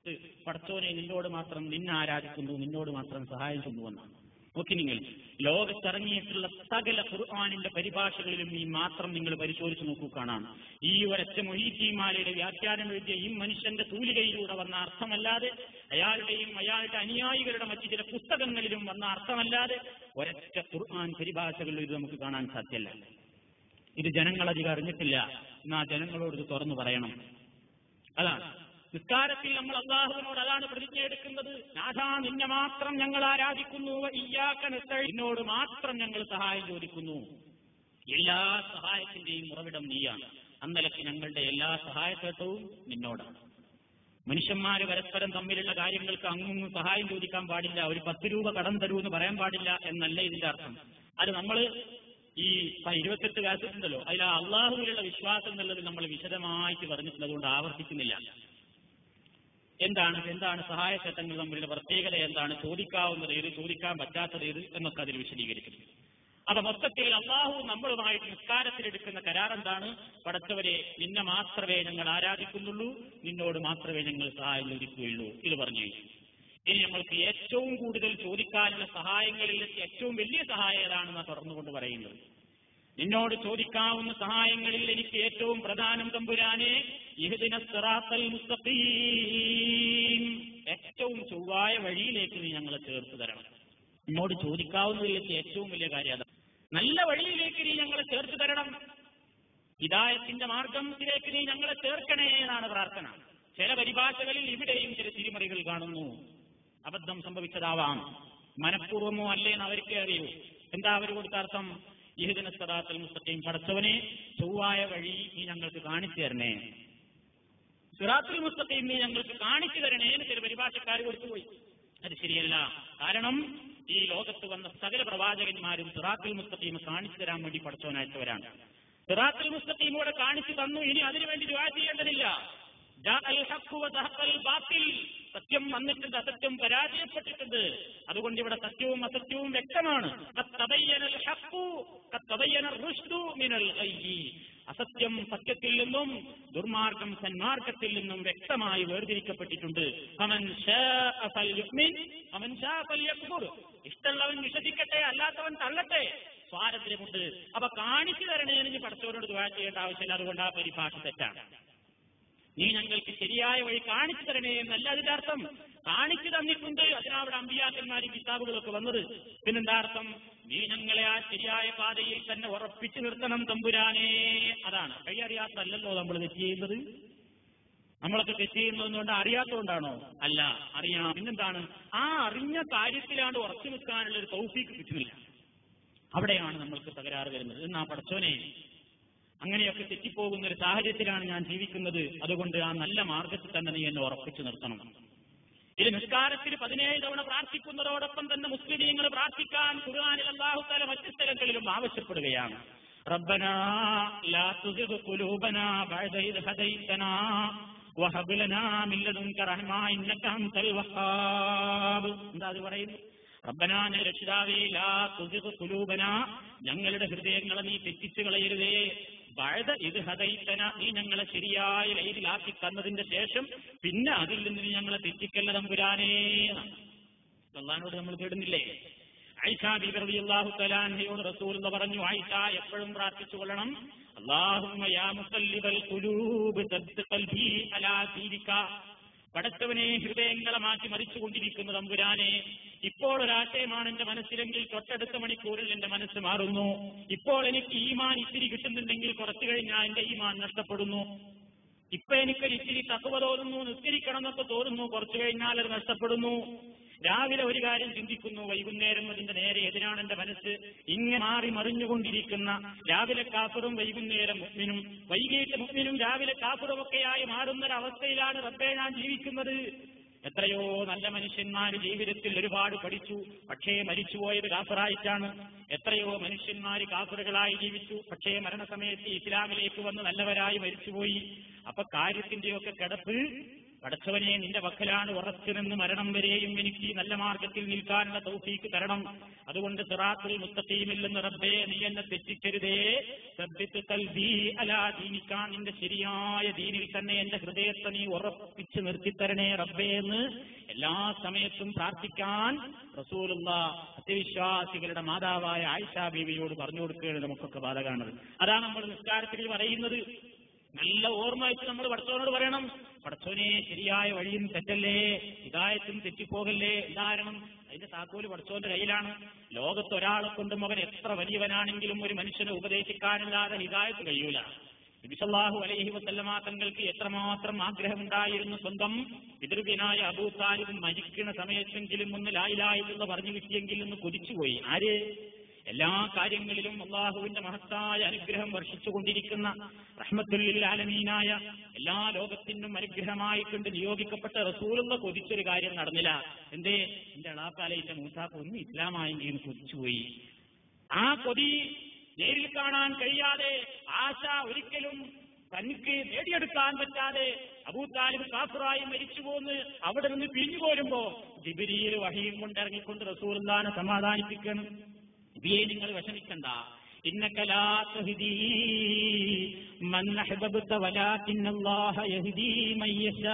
പടച്ചോനെ നിന്നോട് മാത്രം നിന്നെ ആരാധിക്കുന്നു നിന്നോട് മാത്രം സഹായം ചെന്നുവെന്നാണ് നോക്കി നിങ്ങൾ ലോകത്തിറങ്ങിയിട്ടുള്ള സകല ഖുർആാനിന്റെ പരിഭാഷകളിലും ഈ മാത്രം നിങ്ങൾ പരിശോധിച്ച് നോക്കൂ കാണാം ഈ ഒരൊറ്റ മൊഹീദ്ദീമാലയുടെ വ്യാഖ്യാനം എഴുതിയ ഈ മനുഷ്യന്റെ തൂലികയിലൂടെ വന്ന അർത്ഥമല്ലാതെ അയാളുടെയും അയാളുടെ അനുയായികളുടെ മറ്റു ചില പുസ്തകങ്ങളിലും വന്ന അർത്ഥമല്ലാതെ ഒരൊറ്റ ഖുർആൻ പരിഭാഷകളിലും ഇത് നമുക്ക് കാണാൻ സാധ്യമല്ല ഇത് ജനങ്ങളധികം അറിഞ്ഞിട്ടില്ല എന്നാ ജനങ്ങളോട് ഇത് തുറന്നു പറയണം അതാണ് നിസ്കാരത്തിൽ നമ്മൾ അള്ളാഹുവിനോട് അതാണ് പ്രതിജ്ഞ എടുക്കുന്നത് നാഥാ നിന്നെ മാത്രം ഞങ്ങൾ ആരാധിക്കുന്നു ഇയ്യാക്ക നസ്തഈൻ. നിന്നോട് മാത്രം ഞങ്ങൾ സഹായം ചോദിക്കുന്നു എല്ലാ സഹായത്തിന്റെയും ഉറവിടം നീയാണ് അന്നലക്ക് ഞങ്ങളുടെ എല്ലാ സഹായത്തേട്ടവും നിന്നോടാണ് മനുഷ്യന്മാര് പരസ്പരം തമ്മിലുള്ള കാര്യങ്ങൾക്ക് അങ്ങും സഹായം ചോദിക്കാൻ പാടില്ല ഒരു പത്ത് രൂപ കടം തരൂ എന്ന് പറയാൻ പാടില്ല എന്നല്ല ഇതിന്റെ അർത്ഥം അത് നമ്മൾ ഈ പ- ഇരുപത്തെട്ട് കാസറ്റുണ്ടല്ലോ അതിൽ ആ അള്ളാഹുവിലുള്ള വിശ്വാസം എന്നുള്ളത് നമ്മൾ വിശദമായിട്ട് പറഞ്ഞിട്ടുണ്ട് അതുകൊണ്ട് ആവർത്തിക്കുന്നില്ല എന്താണ് എന്താണ് സഹായ ചട്ടങ്ങൾ തമ്മിലുള്ള പ്രത്യേകത എന്താണ് ചോദിക്കാവുന്നത് ഏത് ചോദിക്കാൻ പറ്റാത്തത് ഏത് എന്നൊക്കെ അതിൽ വിശദീകരിക്കുന്നു അപ്പൊ മൊത്തത്തിൽ അള്ളാഹു നമ്മളുമായിട്ട് നിസ്കാരത്തിലെടുക്കുന്ന കരാർ എന്താണ് പടച്ചവരെ നിന്നെ മാത്രമേ ഞങ്ങൾ ആരാധിക്കുന്നുള്ളൂ നിന്നോട് മാത്രമേ ഞങ്ങൾ സഹായം ചോദിക്കുകയുള്ളൂ ഇത് പറഞ്ഞു കഴിഞ്ഞു ഇനി നമ്മൾക്ക് ഏറ്റവും കൂടുതൽ ചോദിക്കാനുള്ള സഹായങ്ങളിൽ വെച്ച് ഏറ്റവും വലിയ സഹായം ഏതാണെന്ന് തുടർന്നുകൊണ്ട് പറയുന്നത് നിന്നോട് ചോദിക്കാവുന്ന സഹായങ്ങളിൽ എനിക്ക് ഏറ്റവും പ്രധാനം തമ്പുരാനെ ഇഹ്ദിന സിറാത്തൽ മുസ്തഖീം ഏറ്റവും ചൊവ്വായ വഴിയിലേക്ക് നീ ഞങ്ങളെ ചേർത്ത് തരണം നിന്നോട് ചോദിക്കാവുന്നതിൽ വെച്ച് ഏറ്റവും വലിയ കാര്യം അതാണ് നല്ല വഴിയിലേക്ക് നീ ഞങ്ങളെ ചേർത്ത് തരണം ഹിദായത്തിന്റെ മാർഗത്തിലേക്ക് നീ ഞങ്ങളെ ചേർക്കണേ എന്നാണ് പ്രാർത്ഥന ചില പരിഭാഷകളിൽ ഇവിടെയും ചില തിരിമറികൾ കാണുന്നു അബദ്ധം സംഭവിച്ചതാവാം മനഃപൂർവമോ അല്ലേന്ന് അവർക്ക് അറിയൂ എന്താ അവർ കൊടുത്ത അർത്ഥം ഇഹുദിന സദാത്തൽ മുസ്തഖീം പടച്ചവനെ ചൊവ്വായ വഴി നീ ഞങ്ങൾക്ക് കാണിച്ചു തരണേ സിറാത്തുൽ മുസ്തഖീം നീ ഞങ്ങൾക്ക് കാണിച്ചു തരണേ എന്ന് ചില പരിഭാഷക്കാർ കൊടുത്തുപോയി അത് ശരിയല്ല കാരണം ഈ ലോകത്ത് വന്ന സകല പ്രവാചകന്മാരും സിറാത്തുൽ മുസ്തഖീം കാണിച്ചു തരാൻ വേണ്ടി പഠിച്ചവനായിട്ടവരാണ് സിറാത്തുൽ മുസ്തഖീം കൂടെ കാണിച്ചു തന്നു ഇനി അതിനുവേണ്ടി ദുആ ചെയ്യേണ്ടതില്ല ജാഅൽ ഹഖ് വസഹഖൽ ബാത്തിൽ സത്യം വന്നിട്ടുണ്ട് അസത്യം പരാജയപ്പെട്ടിട്ടുണ്ട് അതുകൊണ്ട് ഇവിടെ സത്യവും അസത്യവും വ്യക്തമാണ് ഖദ് തബയ്യനൽ ഹഖ് ഖദ് തബയ്യനർ റുഷ്ദു മിനൽ ഗയ്യി അസത്യം സത്യത്തിൽ നിന്നും ദുർമാർഗം സന്മാർഗത്തിൽ നിന്നും വ്യക്തമായി വേർതിരിക്കപ്പെട്ടിട്ടുണ്ട് ഫമൻ ശാഅ ഫൽയുഅ്മിൻ ഫമൻ ശാഅ ഫൽയക്ഫുർ ഇഷ്ടമുള്ളവൻ വിശ്വസിക്കട്ടെ അല്ലാത്തവൻ തള്ളട്ടെ സ്വാതന്ത്ര്യമുണ്ട് അപ്പൊ കാണിച്ചു തരണേ എന്ന് പഠിച്ചവരോട് ദുആ ചെയ്യേണ്ട ആവശ്യമില്ല അതുകൊണ്ട് ആ പരിഭാഷ തെറ്റാണ് നീ ഞങ്ങൾക്ക് ശരിയായ വഴി കാണിച്ചു തരണേ എന്നല്ല അതിന്റെ അർത്ഥം കാണിച്ചു തന്നിട്ടുണ്ട് അതിനവിടെ അമ്പിയാക്കന്മാരും കിതാബുകളൊക്കെ വന്നത് പിന്നെന്താ അർത്ഥം നീ ഞങ്ങളെ ആ ശരിയായ പാതയിൽ തന്നെ ഉറപ്പിച്ചു നിർത്തണം തമ്പുരാനേ അതാണ് കൈയറിയാത്തല്ലോ നമ്മൾ തെറ്റ് ചെയ്യുന്നത് നമ്മളൊക്കെ തെറ്റ് ചെയ്യുന്നതുകൊണ്ട് അറിയാത്തതുകൊണ്ടാണോ അല്ല അറിയണം പിന്നെന്താണ് ആ അറിഞ്ഞ കാര്യത്തിലാണ് ഉറച്ചു നിൽക്കാനുള്ള ഒരു തൗഫീക്ക് കിട്ടുന്നില്ല അവിടെയാണ് നമ്മൾക്ക് തകരാറ് വരുന്നത് എന്നാ പടച്ചോനെ അങ്ങനെയൊക്കെ തെറ്റിപ്പോകുന്ന ഒരു സാഹചര്യത്തിലാണ് ഞാൻ ജീവിക്കുന്നത് അതുകൊണ്ട് ആ നല്ല മാർഗത്തിൽ തന്നെ നീ എന്നെ ഉറപ്പിച്ചു നിർത്തണം ഇത് നിസ്കാരത്തിൽ പതിനേഴ് തവണ പ്രാർത്ഥിക്കുന്നതോടൊപ്പം തന്നെ മുസ്ലിമീങ്ങൾ പ്രാർത്ഥിക്കാൻ ഖുർആനിൽ അല്ലാഹു തആല മറ്റു സ്ഥലങ്ങളിലും ആവശ്യപ്പെടുകയാണ് ربنا لا تزغ قلوبنا بعد إذ هديتنا وهب لنا من لدنك رحمة إنك أنت الوهاب എന്താ അത് പറയുന്നു റബ്ബനാന രക്ഷിതാവേ ലാ തുസിഖ് കുലൂബന ഞങ്ങളുടെ ഹൃദയങ്ങളെ നീ തെറ്റിച്ചു കളയരുതേ വഴുത ഇത് ഹതയിത്തന നീ ഞങ്ങളെ ശരിയായ ലൈനിലാക്കി തന്നതിന്റെ ശേഷം പിന്നെ അതിൽ നിന്ന് നീ ഞങ്ങളെ തെറ്റിക്കല്ല തമ്പുരാനേ അള്ളഹാനോട് നമ്മൾ തേടുന്നില്ലേ ഐഷ ബിബി അള്ളാഹു തലാൻഹയോട് റസൂൽ എന്ന് പറഞ്ഞു ഐഷ എപ്പോഴും പ്രാർത്ഥിച്ചു കൊള്ളണം അള്ളാഹുമ്മ യാ മുസല്ലിബൽ ഖുലൂബ് സബ്ബ് ഖൽബി അലാ ദീനിക പടച്ചവനെ ഹൃദയങ്ങളെ മാറ്റി മരിച്ചുകൊണ്ടിരിക്കുന്ന തമ്പുരാനെ ഇപ്പോൾ ഒരാശയമാണ് എന്റെ മനസ്സിലെങ്കിൽ തൊട്ടടുത്ത മണിക്കൂറിൽ എന്റെ മനസ്സ് മാറുന്നു ഇപ്പോൾ എനിക്ക് ഈമാൻ ഇത്തിരി കിട്ടുന്നുണ്ടെങ്കിൽ കുറച്ചു കഴിഞ്ഞാൽ എന്റെ ഈമാൻ നഷ്ടപ്പെടുന്നു ഇപ്പൊ എനിക്കൊരു ഇത്തിരി തക്കവ തോന്നുന്നു നിസ്കരിക്കണം എന്നൊക്കെ തോന്നുന്നു കുറച്ചു കഴിഞ്ഞാൽ അത് നഷ്ടപ്പെടുന്നു രാവിലെ ഒരു കാര്യം ചിന്തിക്കുന്നു വൈകുന്നേരം അതിന്റെ നേരെ എതിരാണ് എന്റെ മനസ്സ് ഇങ്ങനെ മാറി മറിഞ്ഞുകൊണ്ടിരിക്കുന്ന രാവിലെ കാഫറും വൈകുന്നേരം മുഗ്മിനും വൈകിട്ട് മുഗ്മിനും രാവിലെ കാഫറുമൊക്കെയായി മാറുന്നൊരവസ്ഥയിലാണ് റബ്ബേ ഞാൻ ജീവിക്കുന്നത് എത്രയോ നല്ല മനുഷ്യന്മാർ ജീവിതത്തിൽ ഒരുപാട് പഠിച്ചു പക്ഷേ മരിച്ചുപോയത് കാഫറായിട്ടാണ് എത്രയോ മനുഷ്യന്മാർ കാഫറുകളായി ജീവിച്ചു പക്ഷേ മരണസമയത്ത് ഇസ്ലാമിലേക്ക് വന്ന് നല്ലവരായി മരിച്ചുപോയി അപ്പൊ കാര്യത്തിന്റെയൊക്കെ കിടപ്പ് പടച്ചവനെ നിന്റെ പക്കലാണ് ഉറച്ചു നിന്ന് മരണം വരെയും എനിക്ക് ഈ നല്ല മാർഗത്തിൽ നിൽക്കാനുള്ള തൗഫീക്ക് തരണം അതുകൊണ്ട് സിറാത്തുൽ മുസ്തഖീമില്ലെന്ന് റബ്ബേ നീ എന്നെ തെറ്റിക്കരുതേ സബ്ബിത്ത് കൽബി അലാ ദീനിക്കാൻ നിന്റെ ശരിയായ ദീനിൽ തന്നെ എന്റെ ഹൃദയത്തെ നീ ഉറപ്പിച്ച് നിർത്തിത്തരണേ റബ്ബേ എന്ന് എല്ലാ സമയത്തും പ്രാർത്ഥിക്കാൻ റസൂലുള്ള സത്യവിശ്വാസികളുടെ മാതാവായ ആയിഷ ബീവിയോട് പറഞ്ഞു കൊടുക്കുകയാണ് നമുക്കൊക്കെ ബാധകാണത് അതാണ് നമ്മൾ നിസ്കാരത്തിൽ പറയുന്നത് നല്ല ഓർമ്മ വെച്ച് നമ്മൾ പടച്ചവനോട് പറയണം പടച്ചവനെ ശരിയായ വഴിയും തെറ്റല്ലേ ഹിദായത്തും തെറ്റിപ്പോകല്ലേ കാരണം അതിന്റെ താക്കോല് പടച്ചവന്റെ കയ്യിലാണ് ലോകത്ത് ഒരാളെ കൊണ്ടും അവൻ എത്ര വലിയവനാണെങ്കിലും ഒരു മനുഷ്യനെ ഉപദേശിക്കാനില്ലാതെ ഹിദായത്ത് കഴിയൂല നബിസല്ലാഹു അലൈഹി വസല്ലമ തങ്ങൾക്ക് എത്രമാത്രം ആഗ്രഹമുണ്ടായിരുന്നു സ്വന്തം പിതൃവ്യനായ അബൂ താലിബ് മരിക്കുന്ന സമയത്തെങ്കിലും ഒന്ന് ലായിലായില്ലെന്ന് പറഞ്ഞു കിട്ടിയെങ്കിൽ ഒന്ന് കൊതിച്ചുപോയി ആര് എല്ലാ കാര്യങ്ങളിലും അള്ളാഹുവിന്റെ മഹത്തായ അനുഗ്രഹം വർഷിച്ചുകൊണ്ടിരിക്കുന്ന റഹ്മത്തുല്ലിൽ ആലമീനായ എല്ലാ ലോകത്തിനും അനുഗ്രഹമായിക്കൊണ്ട് നിയോഗിക്കപ്പെട്ട റസൂലുള്ള കൊതിച്ചൊരു കാര്യം നടന്നില്ല എന്തേ എന്റെ അളാക്കാലയിന്റെ മൂത്താക്ക് ഒന്ന് ഇസ്ലാമായെങ്കിൽ എന്ന് കൊതിച്ചുപോയി ആ കൊതി നേരിൽ കാണാൻ കഴിയാതെ ആശ ഒരിക്കലും തനിക്ക് നേടിയെടുക്കാൻ പറ്റാതെ അബൂത്താലിബ് കാഫറായി മരിച്ചു പോന്ന് അവിടെ നിന്ന് പിരിഞ്ഞു പോരുമ്പോ ജിബിരിയിൽ വഹിയും കൊണ്ട് ഇറങ്ങിക്കൊണ്ട് റസൂർദാനെ സമാധാനിപ്പിക്കണം നബിയെ നിങ്ങൾ വിഷമിക്കണ്ട ഇന്നക ലാ തഹ്ദീ മൻ അഹ്ബബ്ത വലാകിന്ന അല്ലാഹ യഹ്ദീ മൻ യശാ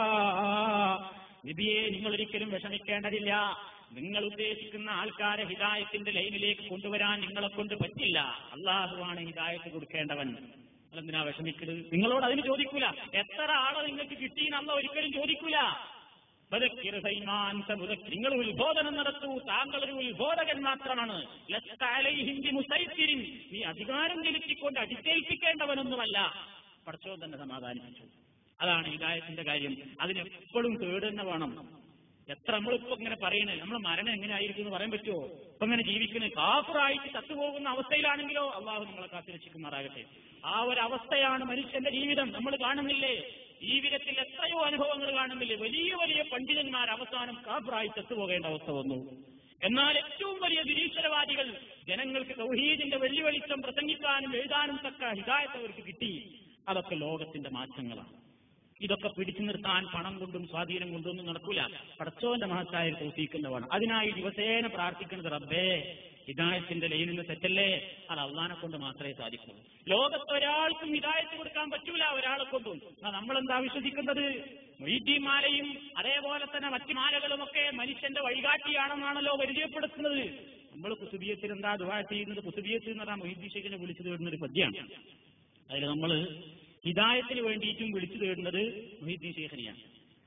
നബിയെ നിങ്ങൾ ഒരിക്കലും വിഷമിക്കേണ്ടതില്ല നിങ്ങൾ ഉദ്ദേശിക്കുന്ന ആൾക്കാരെ ഹിദായത്തിന്റെ ലൈനിലേക്ക് കൊണ്ടുവരാൻ നിങ്ങളെ കൊണ്ട് പറ്റില്ല അള്ളാഹുവാണ് ഹിദായത്ത് കൊടുക്കേണ്ടവൻ നിങ്ങളെന്തിനാ വിഷമിക്കരുത് നിങ്ങളോട് അതിന് ചോദിക്കൂല എത്ര ആളെ നിങ്ങൾക്ക് കിട്ടിയെന്നല്ല ഒരിക്കലും ചോദിക്കൂല ബദക്കിർ സൈമാൻ സമുദക്കിർ. നിങ്ങൾ ഉത്ബോധനം നടത്തൂ താങ്കൾ ഒരു ഉത്ബോധകൻ മാത്രമാണ് ലസ്ത അലൈഹിം ബിമുസൈത്തിരിൻ. നീ അധികാരം ചെലുത്തിക്കൊണ്ട് അടിച്ചേൽപ്പിക്കേണ്ടവനൊന്നുമല്ല പടച്ചോൻ തന്നെ സമാധാനിപ്പിച്ചു അതാണ് ഹിദായത്തിന്റെ കാര്യം അതിനെപ്പോഴും തേട് തന്നെ വേണം എത്ര നമ്മളിപ്പോ ഇങ്ങനെ പറയണേ നമ്മൾ മരണം എങ്ങനെയായിരിക്കും എന്ന് പറയാൻ പറ്റുമോ ഇപ്പൊ ഇങ്ങനെ ജീവിക്കുന്നത് കാഫറായിട്ട് ചത്തുപോകുന്ന അവസ്ഥയിലാണെങ്കിലോ അള്ളാഹു നിങ്ങളെ കാത്തിരക്ഷിക്കുമാറാകട്ടെ ആ ഒരു അവസ്ഥയാണ് മനുഷ്യന്റെ ജീവിതം നമ്മൾ കാണുന്നില്ലേ ജീവിതത്തിൽ എത്രയോ അനുഭവങ്ങൾ കാണുന്നില്ലേ വലിയ വലിയ പണ്ഡിതന്മാർ അവസാനം കാഫറായി ചത്തുപോകേണ്ട അവസ്ഥ വന്നു എന്നാൽ ഏറ്റവും വലിയ നിരീശ്വരവാദികൾ ജനങ്ങൾക്ക് തൗഹീദിന്റെ വലിയ വെളിച്ചം പ്രസംഗിക്കാനും എഴുതാനും തക്ക ഹിദായത്ത് അവർക്ക് കിട്ടി അതൊക്കെ ലോകത്തിന്റെ മാറ്റങ്ങളാണ് ഇതൊക്കെ പിടിച്ചു നിർത്താൻ പണം കൊണ്ടും സ്വാധീനം കൊണ്ടൊന്നും നടക്കൂല പടച്ചോന്റെ മഹത്തായ തോഫിക്കുന്നതാണ് അതിനായി ദിവസേന പ്രാർത്ഥിക്കുന്നത് റബ്ബേ ഹിദായത്തിന്റെ ലൈനിൽ നിന്ന് തെറ്റല്ലേ അത് അള്ളഹാനെ കൊണ്ട് മാത്രമേ സാധിക്കൂ ലോകത്ത് ഒരാൾക്കും ഹിദായത്ത് കൊടുക്കാൻ പറ്റൂല ഒരാളെ കൊണ്ടും എന്നാ നമ്മളെന്താ വിശ്വസിക്കുന്നത് മൊയ്തീമാലയും അതേപോലെ തന്നെ മറ്റു മാലകളുമൊക്കെ മനുഷ്യന്റെ വഴികാട്ടിയാണെന്നാണല്ലോ പരിചയപ്പെടുത്തുന്നത് നമ്മൾ കുസുബിയത്തിൽ എന്താ ദുവാ ചെയ്യുന്നത് കുസുബിയത്തിൽ എന്ന് പറഞ്ഞാൽ മൊയ്തീ ഷെയ്ഖിനെ വിളിച്ചു തേടുന്ന ഒരു പദ്യമാണ് അതിൽ നമ്മൾ ഹിദായത്തിന് വേണ്ടിയിട്ടും വിളിച്ചു തേടുന്നത് മൊഹീദ്ദീൻ ശേഖരിയാണ്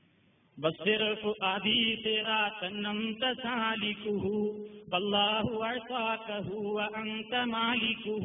بصر فؤادي صراطا أنت سالكه فالله أعطاكه وأنت مالكه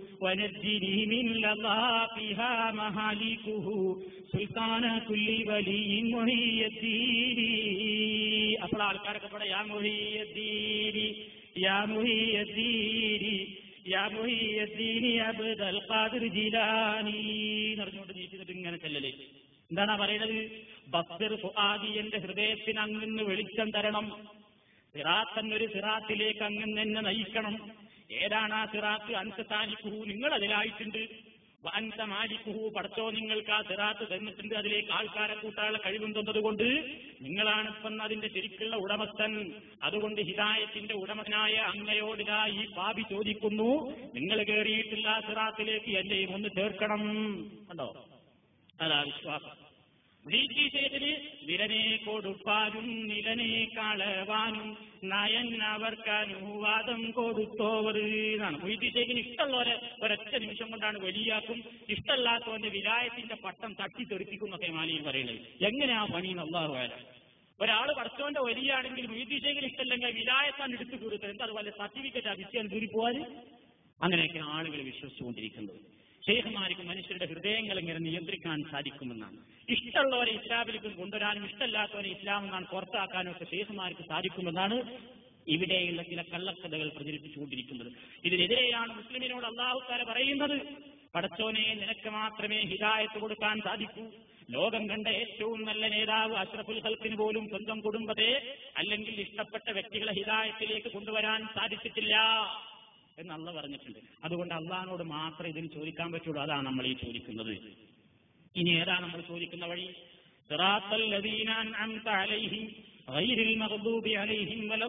ونجني من لطافها مهالكه سلطان كل ولي محي الدين അപ്പോൾ ആൾക്കാരൊക്കെ ഇവിടെ യാ മൊഹിയദ്ദീനി യാ മൊഹിയദ്ദീനി യാ മൊഹിയദ്ദീനി അബ്ദൽ ഖാദിർ ജിലാനി എന്ന് പറഞ്ഞുകൊണ്ട് നീട്ടിട്ട് ഇങ്ങനെ ചെല്ലലേ എന്താണ് ആ പറയുന്നത് ബസ്ർ ഫുആദി എന്റെ ഹൃദയത്തിന് അങ്ങിന്ന് വെളിച്ചം തരണം സിറാത്തൻ ഒരു സിറാത്തിലേക്ക് അങ്ങിന്ന് എന്നെ നയിക്കണം ഏതാണ് ആ സിറാത്ത് അൻസത്താനിക്കുഹു നിങ്ങൾ അതിലായിട്ടുണ്ട് അൻസ മാലിക്കുഹു പടച്ചോ നിങ്ങൾക്ക് ആ സിറാത്ത് തന്നിട്ടുണ്ട് അതിലേക്ക് ആൾക്കാരെ കൂട്ടാനുള്ള കഴിവും തന്നതുകൊണ്ട് നിങ്ങളാണ് ഇപ്പം അതിന്റെ ശരിക്കുള്ള ഉടമസ്ഥൻ അതുകൊണ്ട് ഹിദായത്തിന്റെ ഉടമനായ അങ്ങയോടിതാ ഈ പാപി ചോദിക്കുന്നു നിങ്ങൾ കയറിയിട്ടുള്ള ആ സിറാത്തിലേക്ക് എന്നെയും ഒന്ന് ചേർക്കണം കണ്ടോ അതാ വിശ്വാസം ബ്രീട്ടീഷേതിന് വിരനെ കൊടുപ്പാനും നിലനെ കളവാനും നയൻ അവർക്ക് അനുവാദം കൊടുത്തോവർ എന്നാണ് ബ്രീട്ടീഷേക്കിന് ഇഷ്ടമുള്ളവരെ ഒരൊറ്റ നിമിഷം കൊണ്ടാണ് വലിയാക്കും ഇഷ്ടമല്ലാത്തവന്റെ വിലായത്തിന്റെ പട്ടം തട്ടിത്തെറിപ്പിക്കും എന്നൊക്കെ മാലിയിൽ പറയുന്നത് എങ്ങനെയാ പണി എന്നുള്ളതാണ് ഒരാൾ പഠിച്ചോന്റെ വലിയാണെങ്കിൽ ബ്രീട്ടീഷേക്കിന് ഇഷ്ടമല്ലെങ്കിൽ വിലായത്താണ് എടുത്തു കൊടുത്തത് എന്താ അതുപോലെ സർട്ടിഫിക്കറ്റ് അടിച്ചാൽ ദൂരി പോവാൻ അങ്ങനെയൊക്കെ ആളുകൾ വിശ്വസിച്ചുകൊണ്ടിരിക്കുന്നത് ഷെയ്ഖുമാർക്ക് മനുഷ്യരുടെ ഹൃദയങ്ങൾ ഇങ്ങനെ നിയന്ത്രിക്കാൻ സാധിക്കുമെന്നാണ് ഇഷ്ടമുള്ളവരെ ഇസ്ലാമിലേക്ക് കൊണ്ടുവരാനും ഇഷ്ടമല്ലാത്തവരെ ഇസ്ലാമിൽ നിന്നാണ് പുറത്താക്കാനും ഒക്കെ ഷെയ്ഖുമാർക്ക് സാധിക്കുമെന്നാണ് ഇവിടെയുള്ള ചില കള്ളക്കഥകൾ പ്രചരിപ്പിച്ചുകൊണ്ടിരിക്കുന്നത് ഇതിനെതിരെയാണ് മുസ്ലിമിനോട് അള്ളാഹുക്കാര പറയുന്നത് പടച്ചോനെ നിനക്ക് മാത്രമേ ഹിദായത്ത് കൊടുക്കാൻ സാധിക്കൂ ലോകം കണ്ട ഏറ്റവും നല്ല നേതാവ് അഷ്റഫുൽ ഹൽക്കിന് പോലും സ്വന്തം കുടുംബത്തെ അല്ലെങ്കിൽ ഇഷ്ടപ്പെട്ട വ്യക്തികളെ ഹിദായത്തിലേക്ക് കൊണ്ടുവരാൻ സാധിച്ചിട്ടില്ല എന്ന് അള്ള പറഞ്ഞിട്ടുണ്ട് അതുകൊണ്ട് അള്ളഹാനോട് മാത്രമേ ഇതിന് ചോദിക്കാൻ പറ്റുള്ളൂ അതാണ് നമ്മൾ ഈ ചോദിക്കുന്നത് ഇനി ഏതാണ് നമ്മൾ ചോദിക്കുന്ന വഴി صراط الذين أنعمت عليهم غير المغضوب عليهم ولا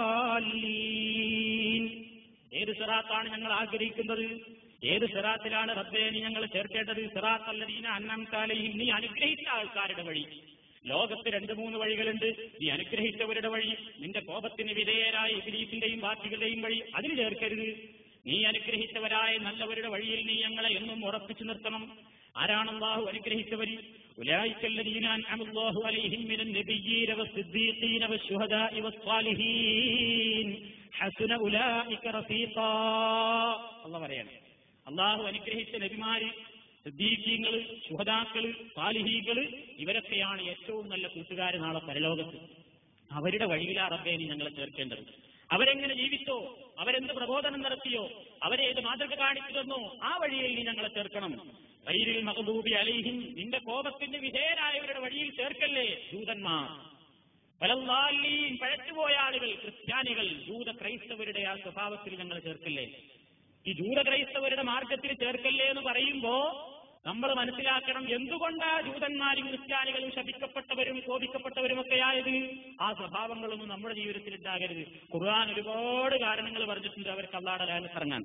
الضالين ഏത് സിറാത്താണ് ഞങ്ങൾ ആഗ്രഹിക്കുന്നത് ഏത് സിറാത്തിലാണ് റബ്ബേ നീ ഞങ്ങൾ ചേർക്കേണ്ടത് സിറാത്ത് അല്ലദീന അന്നംതാലയും നീ അനുഗ്രഹിച്ച ആൾക്കാരുടെ വഴി ലോകത്ത് രണ്ട് മൂന്ന് വഴികളുണ്ട് നീ അനുഗ്രഹിച്ചവരുടെ വഴി നിന്റെ കോപത്തിന് വിധേയരായ ഇബിലീസിന്റെയും ബാക്കികളുടെയും വഴി അതിന് ചേർക്കരുത് നീ അനുഗ്രഹിച്ചവരായ നല്ലവരുടെ വഴിയിൽ നീ ഞങ്ങളെ എന്നും ഉറപ്പിച്ചു നിർത്തണം ആരാണ് അള്ളാഹു അനുഗ്രഹിച്ചവർ أولئك الذين أنعم الله عليهم من النبيين والصديقين والشهداء والصالحين حسن أولئك رفيقا الله പറയാണ് അള്ളാഹു അനുഗ്രഹിച്ച നബിമാര് സിദ്ദീഖീങ്ങള് ശുഹദാക്കള് സാലിഹീകള് ഇവരൊക്കെയാണ് ഏറ്റവും നല്ല കൂട്ടുകാർ നാളെ പരലോകത്ത് അവരുടെ വഴിയിലാ റബ്ബേ നീ ഞങ്ങളെ ചേർക്കേണ്ടത് അവരെങ്ങനെ ജീവിച്ചോ അവരെന്ത് പ്രബോധനം നടത്തിയോ അവരെ ഏത് മാതൃക കാണിച്ചു തന്നോ ആ വഴിയിൽ നീ ഞങ്ങളെ ചേർക്കണം വൈരിൽ മകദൂബി അലൈഹിം നിന്റെ കോപത്തിന് വിധേയരായവരുടെ വഴിയിൽ ചേർക്കല്ലേ ദൂതന്മാർ പലല്ലാലീൻ പഴച്ചുപോയ ആളുകൾ ക്രിസ്ത്യാനികൾ ജൂത ക്രൈസ്തവരുടെ ആ സ്വഭാവത്തിൽ ഞങ്ങൾ ചേർക്കല്ലേ ഈ ജൂത ക്രൈസ്തവരുടെ മാർഗത്തിൽ ചേർക്കല്ലേ എന്ന് പറയുമ്പോ നമ്മൾ മനസ്സിലാക്കണം എന്തുകൊണ്ടാ ജൂതന്മാരും ക്രിസ്ത്യാനികളും ശപിക്കപ്പെട്ടവരും കോപിക്കപ്പെട്ടവരും ഒക്കെ ആയത് ആ സ്വഭാവങ്ങളൊന്നും നമ്മുടെ ജീവിതത്തിൽ ഉണ്ടാകരുത് ഖുർആൻ ഒരുപാട് കാരണങ്ങൾ പറഞ്ഞിട്ടുണ്ട് അവർക്ക് അള്ളാടെ ഇറങ്ങാൻ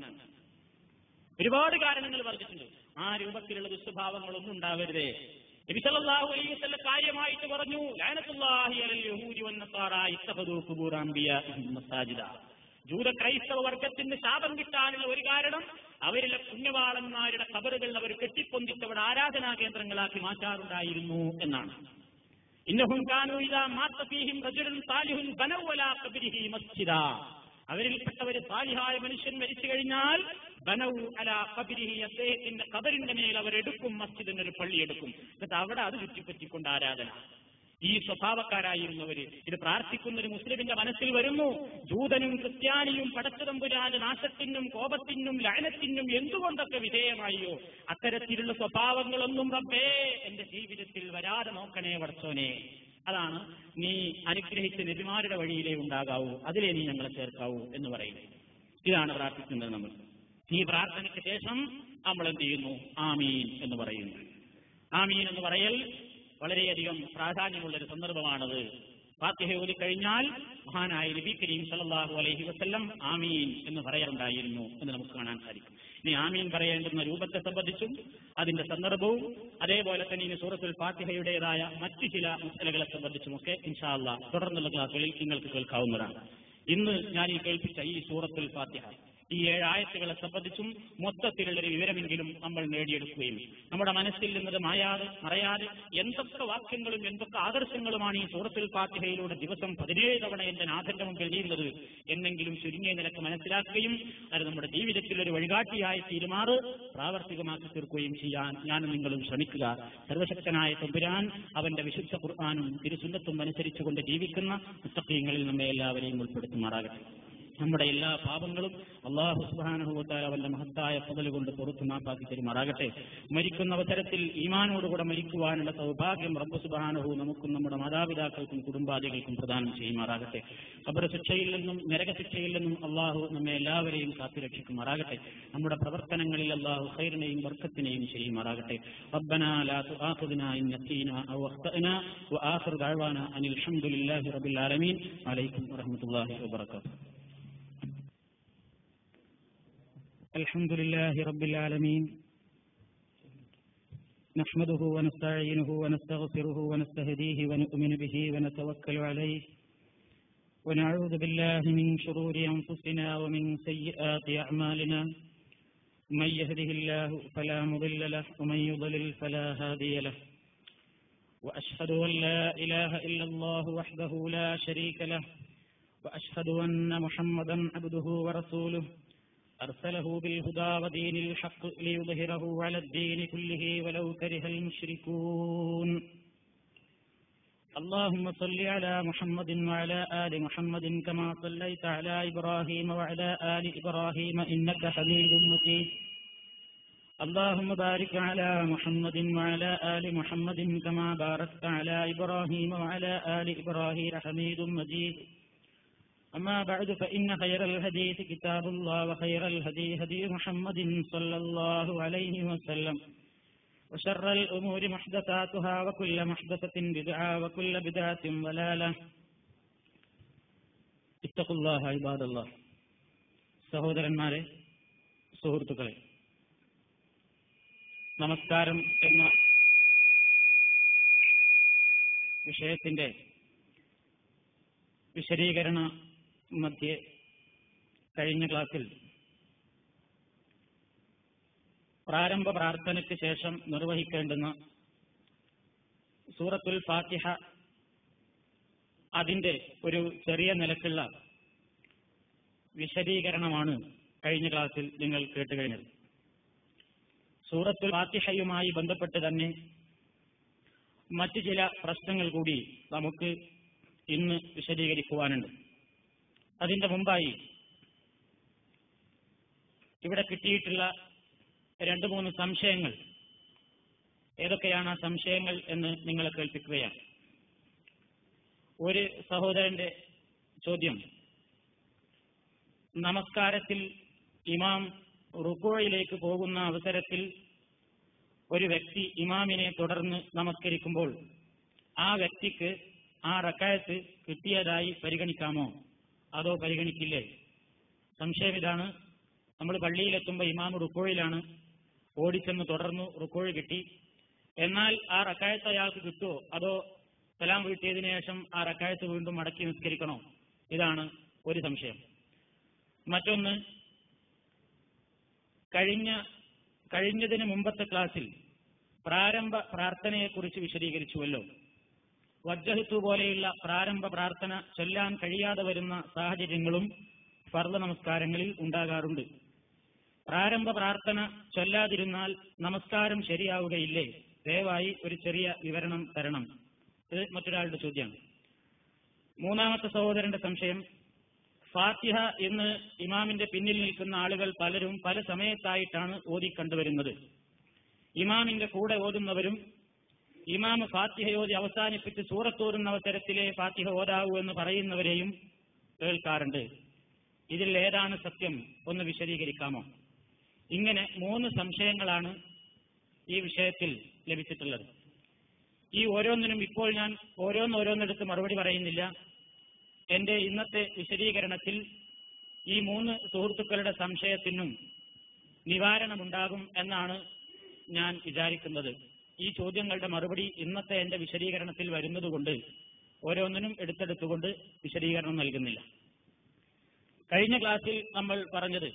ഒരുപാട് കാരണങ്ങൾ പറഞ്ഞിട്ടുണ്ട് ആ രൂപത്തിലുള്ള ദുസ്വഭാവങ്ങളൊന്നും ഉണ്ടാവരുതേ നബിസല്ലാഹു അലൈഹി വസല്ലം കാര്യമായിട്ട് പറഞ്ഞു ലാനത്തുല്ലാഹി അലൽ യഹൂദി വന്നസാറ ഇത്തഖദൂ ഖുബൂർ അംബിയാഇഹിം മസാജിദ ജൂത ക്രൈസ്തവ വർഗത്തിന് ശാപം കിട്ടാനുള്ള ഒരു കാരണം അവരിലെ പുണ്യവാളന്മാരുടെ കബറുകൾ അവർ കെട്ടിപ്പൊന്തിച്ചവർ ആരാധനാ കേന്ദ്രങ്ങളാക്കി മാറ്റാറുണ്ടായിരുന്നു എന്നാണ് ഇന്നഹും കാനു ഇദാ മാത്ത ഫീഹിം റജുലുൻ സാലിഹുൻ ബനൗ അലാ ഖബരിഹി മസ്ജിദാ അവരിൽപ്പെട്ടവര് സാലിഹായ മനുഷ്യൻ മരിച്ചു കഴിഞ്ഞാൽ ബനൗ അലാ ഖബരിഹി അദ്ദേഹത്തിന്റെ കബറിന്റെ മേൽ അവരെടുക്കും മസ്ജിദിന് ഒരു പള്ളി എടുക്കും എന്നിട്ട് അവിടെ അത് ചുറ്റിപ്പറ്റിക്കൊണ്ട് ആരാധന ഈ സ്വഭാവക്കാരായിരുന്നവര് ഇത് പ്രാർത്ഥിക്കുന്ന ഒരു മുസ്ലിമിന്റെ മനസ്സിൽ വരുന്നു ജൂതനും ക്രിസ്ത്യാനിയും പടച്ചതമ്പുരാന്റെ നാശത്തിനും കോപത്തിനും ലയനത്തിനും എന്തുകൊണ്ടൊക്കെ വിധേയമായോ അത്തരത്തിലുള്ള സ്വഭാവങ്ങളൊന്നും റബ്ബേ എന്റെ ജീവിതത്തിൽ വരാതെ നോക്കണേ വടച്ചോനെ അതാണ് നീ അനുഗ്രഹിച്ച നബിമാരുടെ വഴിയിലേ ഉണ്ടാകാവൂ അതിലേ നീ ഞങ്ങളെ ചേർക്കാവൂ എന്ന് പറയുന്നത് ഇതാണ് പ്രാർത്ഥിക്കുന്നത് നമ്മൾ ഈ പ്രാർത്ഥനയ്ക്ക് ശേഷം നമ്മൾ എന്ത് ചെയ്യുന്നു ആമീൻ എന്ന് പറയുന്നു ആമീൻ എന്ന് പറയൽ വളരെയധികം പ്രാധാന്യമുള്ള ഒരു സന്ദർഭമാണത് ഫാത്തിഹ ഓതി കഴിഞ്ഞാൽ മഹാനായ നബി കരീം സല്ലല്ലാഹു അലൈഹി വസല്ലം ആമീൻ എന്ന് പറയാറുണ്ടായിരുന്നു എന്ന് നമുക്ക് കാണാൻ സാധിക്കും ഇനി ആമീൻ പറയേണ്ടുന്ന രൂപത്തെ സംബന്ധിച്ചും അതിന്റെ സന്ദർഭവും അതേപോലെ തന്നെ ഇനി സൂറത്തുൽ ഫാത്തിഹയുടേതായ മറ്റു ചില മുസ്തലകളെ സംബന്ധിച്ചുമൊക്കെ ഇൻഷാ അല്ലാ തുടർന്നുള്ള ക്ലാസ്സുകളിൽ നിങ്ങൾക്ക് കേൾക്കാവുന്നതാണ് ഇന്ന് ഞാൻ ഈ കേൾപ്പിച്ച ഈ സൂറത്തുൽ ഫാത്തിഹ ഈ ഏഴ് ആയത്തുകളെ സംബന്ധിച്ചും മൊത്തത്തിലുള്ളൊരു വിവരമെങ്കിലും നമ്മൾ നേടിയെടുക്കുകയും നമ്മുടെ മനസ്സിൽ നിന്നത് മായാതെ മറയാതെ എന്തൊക്കെ വാക്യങ്ങളും എന്തൊക്കെ ആദർശങ്ങളുമാണ് ഈ സൂറത്തുൽ ഫാത്തിഹയിലൂടെ ദിവസം പതിനേഴ് തവണ എന്റെ നാഥന്റെ മുമ്പിൽ ചെയ്യുന്നത് എന്നെങ്കിലും ചുരുങ്ങിയ നിലക്ക് മനസ്സിലാക്കുകയും അത് നമ്മുടെ ജീവിതത്തിൽ ഒരു വഴികാട്ടിയായി തീരുമാറ് പ്രാവർത്തികമാക്കി തീർക്കുകയും ചെയ്യാൻ ഞാനും നിങ്ങളും ശ്രമിക്കുക സർവശക്തനായ തമ്പുരാൻ അവന്റെ വിശുദ്ധ ഖുർആാനും തിരുസുന്നത്തും അനുസരിച്ചുകൊണ്ട് ജീവിക്കുന്ന പുസ്തകങ്ങളിൽ നമ്മെ എല്ലാവരെയും ഉൾപ്പെടുത്തുമാറാകട്ടെ നമ്മുടെ എല്ലാ പാപങ്ങളും അള്ളാഹു സുബാനുഭവത്താൽ അവന്റെ മഹത്തായ പകൽ കൊണ്ട് പുറത്തു മാപ്പാക്കി തരുമാറാകട്ടെ മരിക്കുന്ന അവസരത്തിൽ ഈമാനോടുകൂടെ മരിക്കുവാനുള്ള സൗഭാഗ്യം റബ്ബ് സുബാനുഹു നമുക്കും നമ്മുടെ മാതാപിതാക്കൾക്കും കുടുംബാദികൾക്കും പ്രദാനം ചെയ്യുമാറാകട്ടെ ഖബർ ശിക്ഷയിൽ നിന്നും നരകശിക്ഷയിൽ നിന്നും അള്ളാഹു നമ്മെ എല്ലാവരെയും കാത്തുരക്ഷിക്കുമാറാകട്ടെ നമ്മുടെ പ്രവർത്തനങ്ങളിൽ അള്ളാഹു ഖൈറിനെയും വർക്കത്തിനെയും ചെയ്യുമാറാകട്ടെ ربنا لا تؤاخذنا إن نسينا أو أخطأنا وآخر دعوانا أن الحمد لله رب العالمين عليكم ورحمة الله وبركاته الحمد لله رب العالمين نحمده ونستعينه ونستغفره ونستهديه ونؤمن به ونتوكل عليه ونعوذ بالله من شرور أنفسنا ومن سيئات أعمالنا من يهده الله فلا مضل له ومن يضلل فلا هادي له وأشهد أن لا إله إلا الله وحده لا شريك له وأشهد أن محمدا عبده ورسوله أرسله بالهدى ودين الحق ليظهره على الدين كله ولو كره المشركون اللهم صل على محمد وعلى آل محمد كما صليت على إبراهيم وعلى آل إبراهيم إنك حميد مجيد اللهم بارك على محمد وعلى آل محمد كما باركت على إبراهيم وعلى آل إبراهيم حميد مجيد أما بعد فإن خير الحديث كتاب الله وخير الهدي هدي محمد صلى الله عليه وسلم وشر الأمور محدثاتها وكل محدثة بدعة وكل بدعة ضلالة اتقوا الله عباد الله സഹോദരന്മാരെ സുഹൃത്തുക്കളെ നമസ്കാരം എന്ന വിഷയത്തിന്റെ വിശദീകരണ മധ്യേ കഴിഞ്ഞ ക്ലാസ്സിൽ പ്രാരംഭ പ്രാർത്ഥനയ്ക്ക് ശേഷം നിർവഹിക്കേണ്ടുന്ന സൂറത്തുൽ ഫാത്തിഹ അതിന്റെ ഒരു ചെറിയ നിലക്കുള്ള വിശദീകരണമാണ് കഴിഞ്ഞ ക്ലാസ്സിൽ നിങ്ങൾ കേട്ടുകഴിഞ്ഞത് സൂറത്തുൽ ഫാത്തിഹയുമായി ബന്ധപ്പെട്ട് തന്നെ മറ്റു ചില പ്രശ്നങ്ങൾ കൂടി നമുക്ക് ഇന്ന് വിശദീകരിക്കുവാനുണ്ട് അതിന്റെ മുമ്പായി ഇവിടെ കിട്ടിയിട്ടുള്ള രണ്ട് മൂന്ന് സംശയങ്ങൾ ഏതൊക്കെയാണ് ആ സംശയങ്ങൾ എന്ന് നിങ്ങളെ കേൾപ്പിക്കുകയാണ് ഒരു സഹോദരന്റെ ചോദ്യം നമസ്കാരത്തിൽ ഇമാം റുക്കോയിലേക്ക് പോകുന്ന അവസരത്തിൽ ഒരു വ്യക്തി ഇമാമിനെ തുടർന്ന് നമസ്കരിക്കുമ്പോൾ ആ വ്യക്തിക്ക് ആ റക്കായത്ത് കിട്ടിയതായി പരിഗണിക്കാമോ അതോ പരിഗണിക്കില്ലേ സംശയം ഇതാണ് നമ്മൾ പള്ളിയിലെത്തുമ്പോൾ ഇമാം റുക്കോയിലാണ് ഓടിച്ചെന്ന് തുടർന്നു റുക്കോഴ് കിട്ടി എന്നാൽ ആ റക്കായത്ത് അയാൾക്ക് കിട്ടുമോ അതോ സലാം വീട്ടിയതിനു ശേഷം ആ റക്കായത്ത് വീണ്ടും മടക്കി നിസ്കരിക്കണോ ഇതാണ് ഒരു സംശയം മറ്റൊന്ന് കഴിഞ്ഞ കഴിഞ്ഞതിന് മുമ്പത്തെ ക്ലാസ്സിൽ പ്രാരംഭ പ്രാർത്ഥനയെക്കുറിച്ച് വിശദീകരിച്ചുവല്ലോ വജ്ജഹിത്തു പോലെയുള്ള പ്രാരംഭ പ്രാർത്ഥന ചൊല്ലാൻ കഴിയാതെ വരുന്ന സാഹചര്യങ്ങളും ഫർദ നമസ്കാരങ്ങളിൽ ഉണ്ടാകാറുണ്ട് പ്രാരംഭ പ്രാർത്ഥന ചൊല്ലാതിരുന്നാൽ നമസ്കാരം ശരിയാവുകയില്ലേ ദയവായി ഒരു ചെറിയ വിവരണം തരണം ഇത് മറ്റൊരാളുടെ ചോദ്യമാണ് മൂന്നാമത്തെ സഹോദരന്റെ സംശയം ഫാത്തിഹ എന്ന് ഇമാമിന്റെ പിന്നിൽ നിൽക്കുന്ന ആളുകൾ പലരും പല സമയത്തായിട്ടാണ് ഓതി കണ്ടുവരുന്നത് ഇമാമിന്റെ കൂടെ ഓതുന്നവരും ഇമാം ഫാത്തിഹ ഓതി അവസാനിപ്പിച്ച് സൂറത്തോരുന്ന അവസരത്തിലെ ഫാത്തിഹ ഓതാവൂ എന്ന് പറയുന്നവരെയും കേൾക്കാറുണ്ട് ഇതിൽ ഏതാണ് സത്യം ഒന്ന് വിശദീകരിക്കാമോ ഇങ്ങനെ മൂന്ന് സംശയങ്ങളാണ് ഈ വിഷയത്തിൽ ലഭിച്ചിട്ടുള്ളത് ഈ ഓരോന്നിനും ഇപ്പോൾ ഞാൻ ഓരോന്നോരോന്നെടുത്ത് മറുപടി പറയുന്നില്ല എന്റെ ഇന്നത്തെ വിശദീകരണത്തിൽ ഈ മൂന്ന് സുഹൃത്തുക്കളുടെ സംശയത്തിനും നിവാരണമുണ്ടാകും എന്നാണ് ഞാൻ വിചാരിക്കുന്നത് ഈ ചോദ്യങ്ങളുടെ മറുപടി ഇന്നത്തെ എന്റെ വിശദീകരണത്തിൽ വരുന്നതുകൊണ്ട് ഓരോന്നിനും എടുത്തെടുത്തുകൊണ്ട് വിശദീകരണം നൽകുന്നില്ല കഴിഞ്ഞ ക്ലാസ്സിൽ നമ്മൾ പറഞ്ഞത്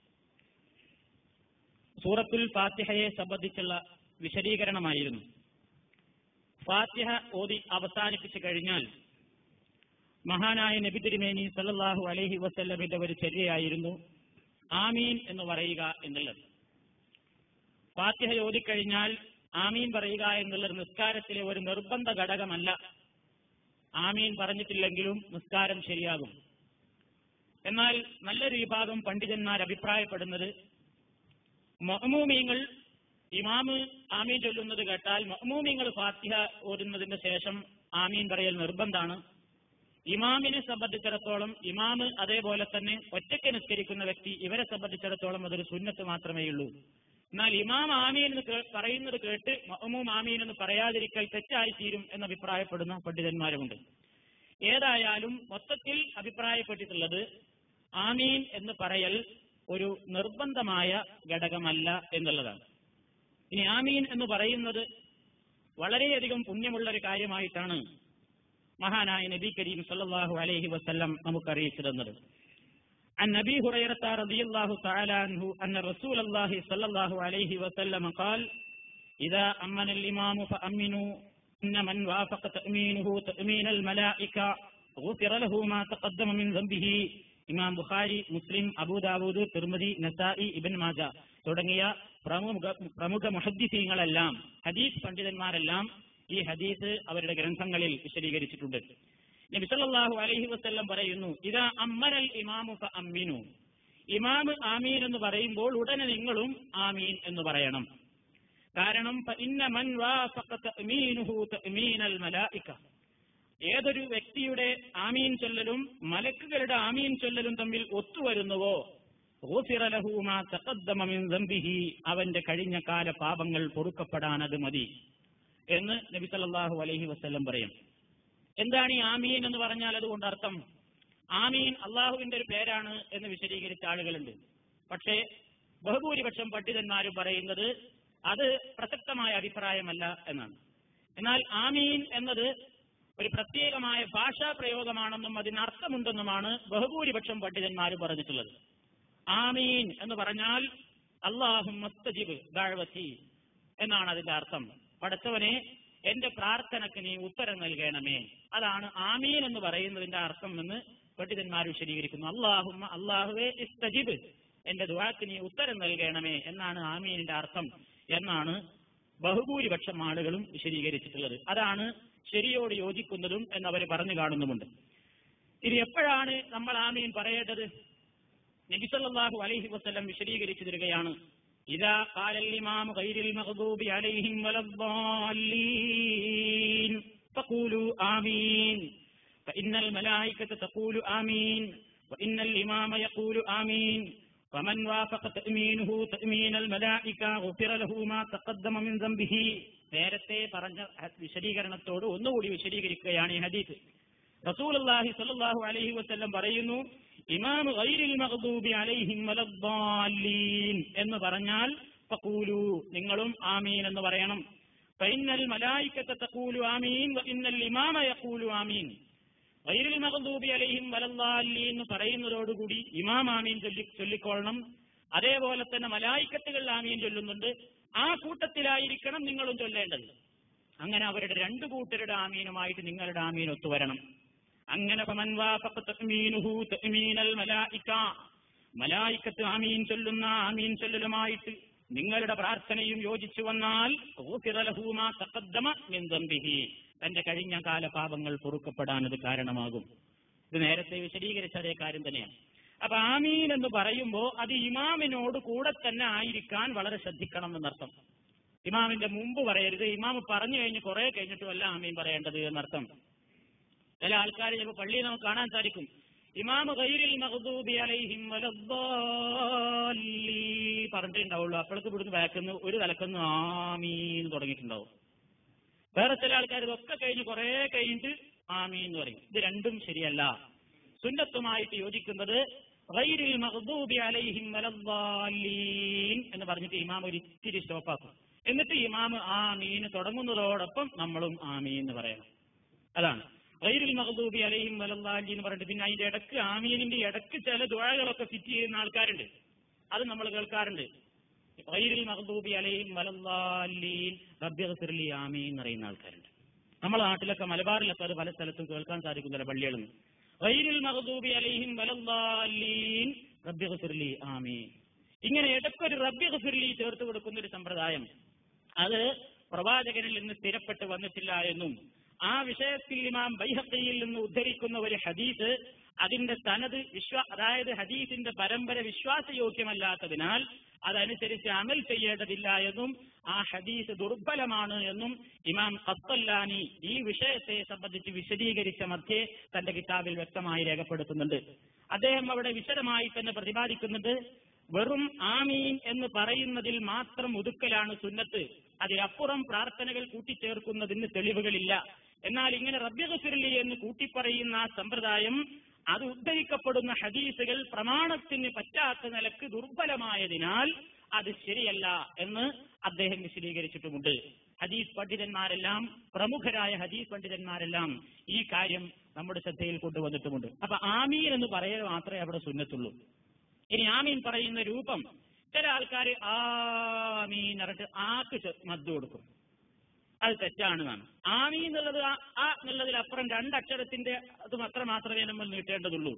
സൂറത്തുൽ ഫാത്തിഹയെ സംബന്ധിച്ചുള്ള വിശദീകരണമായിരുന്നു ഫാത്തിഹ ഓതി അവസാനിപ്പിച്ചു കഴിഞ്ഞാൽ മഹാനായ നബി തിരുമേനി സല്ലല്ലാഹു അലൈഹി വസല്ലമിന്റെ ഒരു ചര്യയായിരുന്നു ആമീൻ എന്ന് പറയുക എന്നുള്ളത് ഫാത്തിഹ ഓതിക്കഴിഞ്ഞാൽ ആമീൻ പറയുക എന്നുള്ളത് നിസ്കാരത്തിലെ ഒരു നിർബന്ധ ഘടകമല്ല ആമീൻ പറഞ്ഞിട്ടില്ലെങ്കിലും നിസ്കാരം ശരിയാകും എന്നാൽ നല്ലൊരു വിഭാഗം പണ്ഡിതന്മാർ അഭിപ്രായപ്പെടുന്നത് മഹ്മൂമിങ്ങൾ ഇമാമ് ആമീൻ ചൊല്ലുന്നത് കേട്ടാൽ മഹ്മൂമിങ്ങൾ ഫാത്തിഹ ഓടുന്നതിന് ശേഷം ആമീൻ പറയൽ നിർബന്ധാണ് ഇമാമിനെ സംബന്ധിച്ചിടത്തോളം ഇമാമ് അതേപോലെ തന്നെ ഒറ്റയ്ക്ക് നിസ്കരിക്കുന്ന വ്യക്തി ഇവരെ സംബന്ധിച്ചിടത്തോളം അതൊരു സുന്നത്ത് മാത്രമേ ഉള്ളൂ എന്നാൽ ഇമാം ആമീൻ എന്ന് കേ- പറയുന്നത് കേട്ട് മഹ്മൂം ആമീൻ എന്ന് പറയാതിരിക്കൽ തെറ്റായി തീരും എന്ന് അഭിപ്രായപ്പെടുന്ന പണ്ഡിതന്മാരുമുണ്ട് ഏതായാലും മൊത്തത്തിൽ അഭിപ്രായപ്പെട്ടിട്ടുള്ളത് ആമീൻ എന്ന് പറയൽ ഒരു നിർബന്ധമായ ഘടകമല്ല എന്നുള്ളതാണ് ഇനി ആമീൻ എന്ന് പറയുന്നത് വളരെയധികം പുണ്യമുള്ള ഒരു കാര്യമായിട്ടാണ് മഹാനായ നബി കരീം സല്ലല്ലാഹു അലൈഹി വസല്ലം നമുക്ക് അറിയിച്ചു തന്നത് عن ابي هريره رضي الله تعالى عنه ان رسول الله صلى الله عليه وسلم قال اذا امن الامام فامنوا ان من وافق تامينه تامين الملائكه غفر له ما تقدم من ذنبه ഇമാം ബുഖാരി മുസ്ലിം അബൂദാവൂദ് തിർമതി നസായി ഇബൻ മാജ തുടങ്ങിയ പ്രമുഖ പ്രമുഖ മുഹദ്ദിസീങ്ങളെല്ലാം ഹദീസ് പണ്ഡിതന്മാരെല്ലാം ഈ ഹദീസ് അവരുടെ ഗ്രന്ഥങ്ങളിൽ വിശദീകരിച്ചിട്ടുണ്ട് നബി സല്ലല്ലാഹു അലൈഹി വസല്ലം പറയുന്നു ഇതാ അമ്മനൽ ഇമാമു അമ്മിനു ഇമാമ് ആമീൻ എന്ന് പറയുമ്പോൾ ഉടനെ നിങ്ങളും ആമീൻ എന്ന് പറയണം കാരണം ഇന്ന മൻ വാഫഖ തഅ്മീനുഹു തഅ്മീനൽ മലായിക ഏതൊരു വ്യക്തിയുടെ ആമീൻ ചൊല്ലലും മലക്കുകളുടെ ആമീൻ ചൊല്ലലും തമ്മിൽ ഒത്തുവരുന്നുവോ غفر له ما تقدم من ذنبه അവന്റെ കഴിഞ്ഞ കാല പാപങ്ങൾ പൊറുക്കപ്പെടാൻ അത് മതി എന്ന് നബി സല്ലല്ലാഹു അലൈഹി വസല്ലം പറയും എന്താണ് ഈ ആമീൻ എന്ന് പറഞ്ഞാൽ അതുകൊണ്ട് അർത്ഥം ആമീൻ അള്ളാഹുവിന്റെ ഒരു പേരാണ് എന്ന് വിശദീകരിച്ച ആളുകളുണ്ട് പക്ഷേ ബഹുഭൂരിപക്ഷം പണ്ഡിതന്മാരും പറയുന്നത് അത് പ്രസക്തമായ അഭിപ്രായമല്ല എന്നാണ് എന്നാൽ ആമീൻ എന്നത് ഒരു പ്രത്യേകമായ ഭാഷാ പ്രയോഗമാണെന്നും അതിന് അർത്ഥമുണ്ടെന്നുമാണ് ബഹുഭൂരിപക്ഷം പണ്ഡിതന്മാർ പറഞ്ഞിട്ടുള്ളത് ആമീൻ എന്ന് പറഞ്ഞാൽ അള്ളാഹു മസ്തജിബ് ദാഴ്വത്തി എന്നാണ് അതിന്റെ അർത്ഥം പടച്ചവനെ എന്റെ പ്രാർത്ഥനയ്ക്ക് നീ ഉത്തരം നൽകണമേ അതാണ് ആമീൻ എന്ന് പറയുന്നതിന്റെ അർത്ഥം എന്ന് പണ്ഡിതന്മാർ വിശദീകരിക്കുന്നു അള്ളാഹുമ്മ അള്ളാഹുവെ ഇസ്തജിബ് എന്റെ ദുവാക്ക് നീ ഉത്തരം നൽകണമേ എന്നാണ് ആമീനിന്റെ അർത്ഥം എന്നാണ് ബഹുഭൂരിപക്ഷം ആളുകളും വിശദീകരിച്ചിട്ടുള്ളത് അതാണ് ശരിയോട് യോജിക്കുന്നതും എന്നവർ പറഞ്ഞു കാണുന്നുമുണ്ട് ഇനി എപ്പോഴാണ് നമ്മൾ ആമീൻ പറയേണ്ടത് നബിസല്ലാഹു അലൈഹി വസ്ലം വിശദീകരിച്ചു തരികയാണ് ഇതാ കാലൽ ഇമാം ഗൈരിൽ മഗ്ദൂബി അലൈഹിം വലദ്ദാലീൻ ഫഖൂലു ആമീൻ فإن الملائكة تقول آمين وإن الإمام يقول آمين فمن وافق تأمينه تأمين الملائكة غفر له ما تقدم من ذنبه നേരത്തെ പറഞ്ഞ വിശദീകരണത്തോട് ഒന്നുകൂടി വിശദീകരിക്കുകയാണ് ഈ ഹദീസ് റസൂലുള്ളാഹി സ്വല്ലല്ലാഹു അലൈഹി വസല്ലം പറയുന്നു ഇമാം ഗൈരിൽ മഗ്ദൂബി അലൈഹിം വലദ്ദാലീൻ എന്ന് പറഞ്ഞാൽ ഫഖൂലു നിങ്ങളും ആമീൻ എന്ന് പറയണം ഫഇന്നൽ മലായികത തഖൂലു ആമീൻ വഇന്നൽ ഇമാമ യഖൂലു ആമീൻ ഗൈരിൽ മഗ്ദൂബി അലൈഹിം വലദ്ദാലീൻ എന്ന് പറയുന്നതോടുകൂടി ഇമാം ആമീൻ ചൊല്ലി ചൊല്ലിക്കൊള്ളണം അതേപോലെ തന്നെ മലായിക്കത്തുകൾ ആമീൻ ചൊല്ലുന്നുണ്ട് ആ കൂട്ടത്തിലായിരിക്കണം നിങ്ങളും ചൊല്ലേണ്ടത് അങ്ങനെ അവരുടെ രണ്ടു കൂട്ടരുടെ ആമീനുമായിട്ട് നിങ്ങളുടെ ആമീൻ ഒത്തുവരണം അങ്ങനെ ഫമൻ വാഫഖ തഅ്മീനുഹു തഅ്മീനൽ മലായിക മലായിക്കത്ത് ആമീൻ ചൊല്ലുന്ന ആമീൻ ചൊല്ലലുമായിട്ട് നിങ്ങളുടെ പ്രാർത്ഥനയും യോജിച്ചു വന്നാൽ ഗുഫിറ ലഹു മാ തഖദ്ദമ മിൻ ദംബിഹി തന്റെ കഴിഞ്ഞ കാല പാപങ്ങൾ പൊറുക്കപ്പെടാൻ അത് കാരണമാകും ഇത് നേരത്തെ വിശദീകരിച്ച അതേ കാര്യം തന്നെയാണ് അപ്പൊ ആമീൻ എന്ന് പറയുമ്പോൾ അത് ഇമാമിനോട് കൂടെ തന്നെ ആയിരിക്കാൻ വളരെ ശ്രദ്ധിക്കണം എന്നർത്ഥം ഇമാമിന്റെ മുമ്പ് പറയരുത് ഇമാം പറഞ്ഞു കഴിഞ്ഞ് കുറെ കഴിഞ്ഞിട്ടുമല്ല ആമീൻ പറയേണ്ടത് എന്നർത്ഥം ചില ആൾക്കാർ ചിലപ്പോൾ പള്ളിയിൽ നമുക്ക് കാണാൻ സാധിക്കും ഇമാമ് ഗൈരിൽ മഗ്ദൂബി അലൈഹിം വലദ്ദാലീ പറഞ്ഞിട്ടുണ്ടാവുള്ളൂ അപ്പോഴേക്ക് ഇവിടുന്ന് ബാക്കുന്ന ഒരു തലക്കൊന്ന് ആമീൻ തുടങ്ങിയിട്ടുണ്ടാവും വേറെ ചില ആൾക്കാർ ഇതൊക്കെ കഴിഞ്ഞ് കുറെ കഴിഞ്ഞിട്ട് ആമീൻ എന്ന് പറയും ഇത് രണ്ടും ശരിയല്ല സുന്നത്തുമായിട്ട് യോജിക്കുന്നത് ഗൈരിൽ മഗ്ദൂബി അലൈഹിം വലദ്ദാലീൻ എന്ന് പറഞ്ഞിട്ട് ഇമാം ഒരു ഇത്തിരി സ്റ്റോപ്പാക്കും എന്നിട്ട് ഇമാം ആമീൻ തുടങ്ങുന്നതോടൊപ്പം നമ്മളും ആമീൻ എന്ന് പറയണം അതാണ് ഗൈരിൽ മഗ്ദൂബി അലൈഹിം വലദ്ദാലീൻ എന്ന് പറഞ്ഞിട്ട് പിന്നെ അതിന്റെ ഇടക്ക് ആമീനിന്റെ ഇടക്ക് ചില ദുഴകളൊക്കെ ഫിറ്റ് ചെയ്യുന്ന ആൾക്കാരുണ്ട് അത് നമ്മൾ കേൾക്കാറുണ്ട് ഗൈരിൽ മഗ്ദൂബി അലൈഹിം വലദ്ദാലീൻ റബ്ബിഗ്ഫിർലി ആമീൻ എന്ന് പറയുന്ന ആൾക്കാരുണ്ട് നമ്മുടെ നാട്ടിലൊക്കെ മലബാറിലൊക്കെ അത് പല സ്ഥലത്തും കേൾക്കാൻ സാധിക്കുന്നില്ല പള്ളികളിൽ നിന്ന് ഗൈരിൽ മഗ്ദൂബി അലൈഹിം വലദ്ദാലീൻ റബ്ബിഗ്ഫിർലി ആമീൻ ഇങ്ങനെ ഇടയ്ക്കൊരു റബ്ബിഗ്ഫിർലി ചേർത്ത് കൊടുക്കുന്ന ഒരു സമ്പ്രദായം അത് പ്രവാചകനിൽ നിന്ന് സ്ഥിരപ്പെട്ട് വന്നിട്ടില്ല എന്നും ആ വിഷയത്തിൽ ഇമാം ബൈഹക്കയിൽ നിന്ന് ഉദ്ധരിക്കുന്ന ഒരു ഹദീസ് അതിന്റെ സനത് വിശ്വാ അതായത് ഹദീസിന്റെ പരമ്പര വിശ്വാസയോഗ്യമല്ലാത്തതിനാൽ അതനുസരിച്ച് അമൽ ചെയ്യേണ്ടതില്ല എന്നും ആ ഹദീസ് ദുർബലമാണ് എന്നും ഇമാം ഖത്തല്ലാനി ഈ വിഷയത്തെ സംബന്ധിച്ച് വിശദീകരിച്ച മധ്യേ തന്റെ കിതാബിൽ വ്യക്തമായി രേഖപ്പെടുത്തുന്നുണ്ട് അദ്ദേഹം അവിടെ വിശദമായി തന്നെ പ്രതിപാദിക്കുന്നുണ്ട് വെറും ആമീൻ എന്ന് പറയുന്നതിൽ മാത്രം ഒതുക്കലാണ് സുന്നത്ത് അതിലപ്പുറം പ്രാർത്ഥനകൾ കൂട്ടിച്ചേർക്കുന്നതിന് തെളിവുകളില്ല എന്നാൽ ഇങ്ങനെ റബ്യഗഫിർലി എന്ന് കൂട്ടിപ്പറയുന്ന ആ സമ്പ്രദായം അത് ഉദ്ധരിക്കപ്പെടുന്ന ഹദീസുകൾ പ്രമാണത്തിന് പറ്റാത്ത നിലക്ക് ദുർബലമായതിനാൽ അത് ശരിയല്ല എന്ന് അദ്ദേഹം വിശദീകരിച്ചിട്ടുമുണ്ട് ഹദീസ് പണ്ഡിതന്മാരെല്ലാം പ്രമുഖരായ ഹദീസ് പണ്ഡിതന്മാരെല്ലാം ഈ കാര്യം നമ്മുടെ ശ്രദ്ധയിൽ കൊണ്ടുവന്നിട്ടുമുണ്ട് അപ്പൊ ആമീൻ എന്ന് പറയൽ മാത്രമേ അവിടെ സുന്നത്തുള്ളൂ ഇനി ആമീൻ പറയുന്ന രൂപം ചില ആൾക്കാർ ആമീൻ പറഞ്ഞിട്ട് ആക്ക് ചെ- മദ്ദ് കൊടുക്കും അത് തെറ്റാണ് എന്നാണ് ആമീൻ എന്നുള്ളത് ആ ആ എന്നുള്ളതിൽ അപ്പുറം രണ്ടക്ഷരത്തിന്റെ അത് മാത്രം മാത്രമേ നമ്മൾ നീട്ടേണ്ടതുള്ളൂ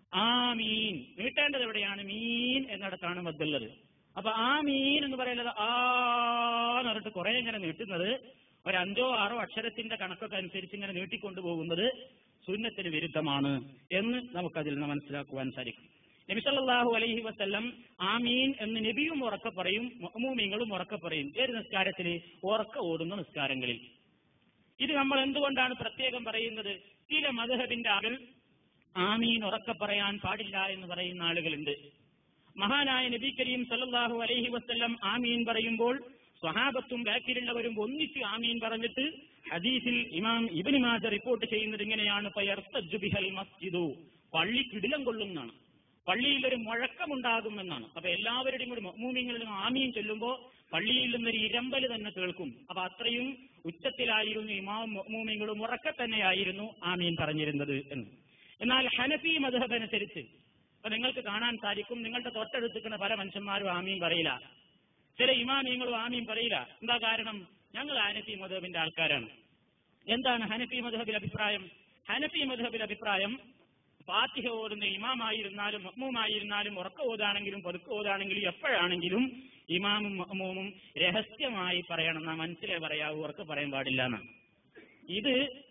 ആമീൻ നീട്ടേണ്ടത് എവിടെയാണ് മീൻ എന്നിടത്താണ് മദ്ദുള്ളത് അപ്പൊ ആ മീൻ എന്ന് പറയുന്നത് ആ എന്ന് പറഞ്ഞിട്ട് കുറെ ഇങ്ങനെ നീട്ടുന്നത് ഒരു അഞ്ചോ ആറോ അക്ഷരത്തിന്റെ കണക്കൊക്കെ അനുസരിച്ച് ഇങ്ങനെ നീട്ടിക്കൊണ്ടുപോകുന്നത് സുന്നത്തിന് വിരുദ്ധമാണ് എന്ന് നമുക്കതിൽ നിന്ന് മനസ്സിലാക്കുവാൻ സാധിക്കും നബി സല്ലല്ലാഹു അലൈഹി വസല്ലം ആമീൻ എന്ന് നബിയും ഉറക്കെ പറയും മുഅ്മിനീങ്ങളും ഉറക്കെ പറയും ഏത് നിസ്കാരത്തിൽ ഉറക്ക ഓടുന്ന നിസ്കാരങ്ങളിൽ ഇത് നമ്മൾ എന്തുകൊണ്ടാണ് പ്രത്യേകം പറയുന്നത് ചില മധുഹബിന്റെ ആളുകൾ ആമീൻ ഉറക്കെ പറയാൻ പാടില്ല എന്ന് പറയുന്ന ആളുകളുണ്ട് മഹാനായ നബി കരീം സല്ലല്ലാഹു അലൈഹി വസല്ലം ആമീൻ പറയുമ്പോൾ സ്വഹാബത്തും ബാക്കിലുള്ളവരും ഒന്നിച്ച് ആമീൻ പറഞ്ഞിട്ട് ഹദീസിൽ ഇമാം ഇബ്നു മാജ റിപ്പോർട്ട് ചെയ്യുന്നത് ഇങ്ങനെയാണ് ഫയർത്തജ്ജു ബിഹൽ മസ്ജിദു പള്ളി കിടിലം കൊള്ളുന്നതാണ് പള്ളിയിൽ ഒരു മുഴക്കമുണ്ടാകുമെന്നാണ് അപ്പൊ എല്ലാവരുടെയും കൂടി മൂമിങ്ങളിലും ആമീൻ ചൊല്ലുമ്പോൾ പള്ളിയിൽ നിന്നൊരു ഇരമ്പൽ തന്നെ കേൾക്കും അപ്പൊ അത്രയും ഉച്ചത്തിലായിരുന്നു ഇമാം മൂമിങ്ങളും ഉറക്കെ തന്നെയായിരുന്നു ആമീൻ പറഞ്ഞിരുന്നത് എന്ന് എന്നാൽ ഹനഫി മധുഹബ് അനുസരിച്ച് അപ്പൊ നിങ്ങൾക്ക് കാണാൻ സാധിക്കും നിങ്ങളുടെ തൊട്ടടുത്തിക്കുന്ന പല മനുഷ്യന്മാരും ആമീൻ പറയില്ല ചില ഇമാമിയങ്ങളും ആമീൻ പറയില്ല എന്താ കാരണം ഞങ്ങൾ ഹനഫി മധുഹബിന്റെ ആൾക്കാരാണ് എന്താണ് ഹനഫി മധുഹബിൽ അഭിപ്രായം ഹനഫി മധുഹബിൽ അഭിപ്രായം ഫാത്തിഹ ഓതുന്ന ഇമാമായിരുന്നാലും മഹ്മൂമായിരുന്നാലും ഉറക്ക ഓതാണെങ്കിലും പതുക്കെ ഓതാണെങ്കിലും എപ്പോഴാണെങ്കിലും ഇമാമും മഹ്മൂമും രഹസ്യമായി പറയണം എന്നാ മനസ്സിലേ പറയാവൂ ഉറക്കെ പറയാൻ പാടില്ല എന്നാണ് ഇത്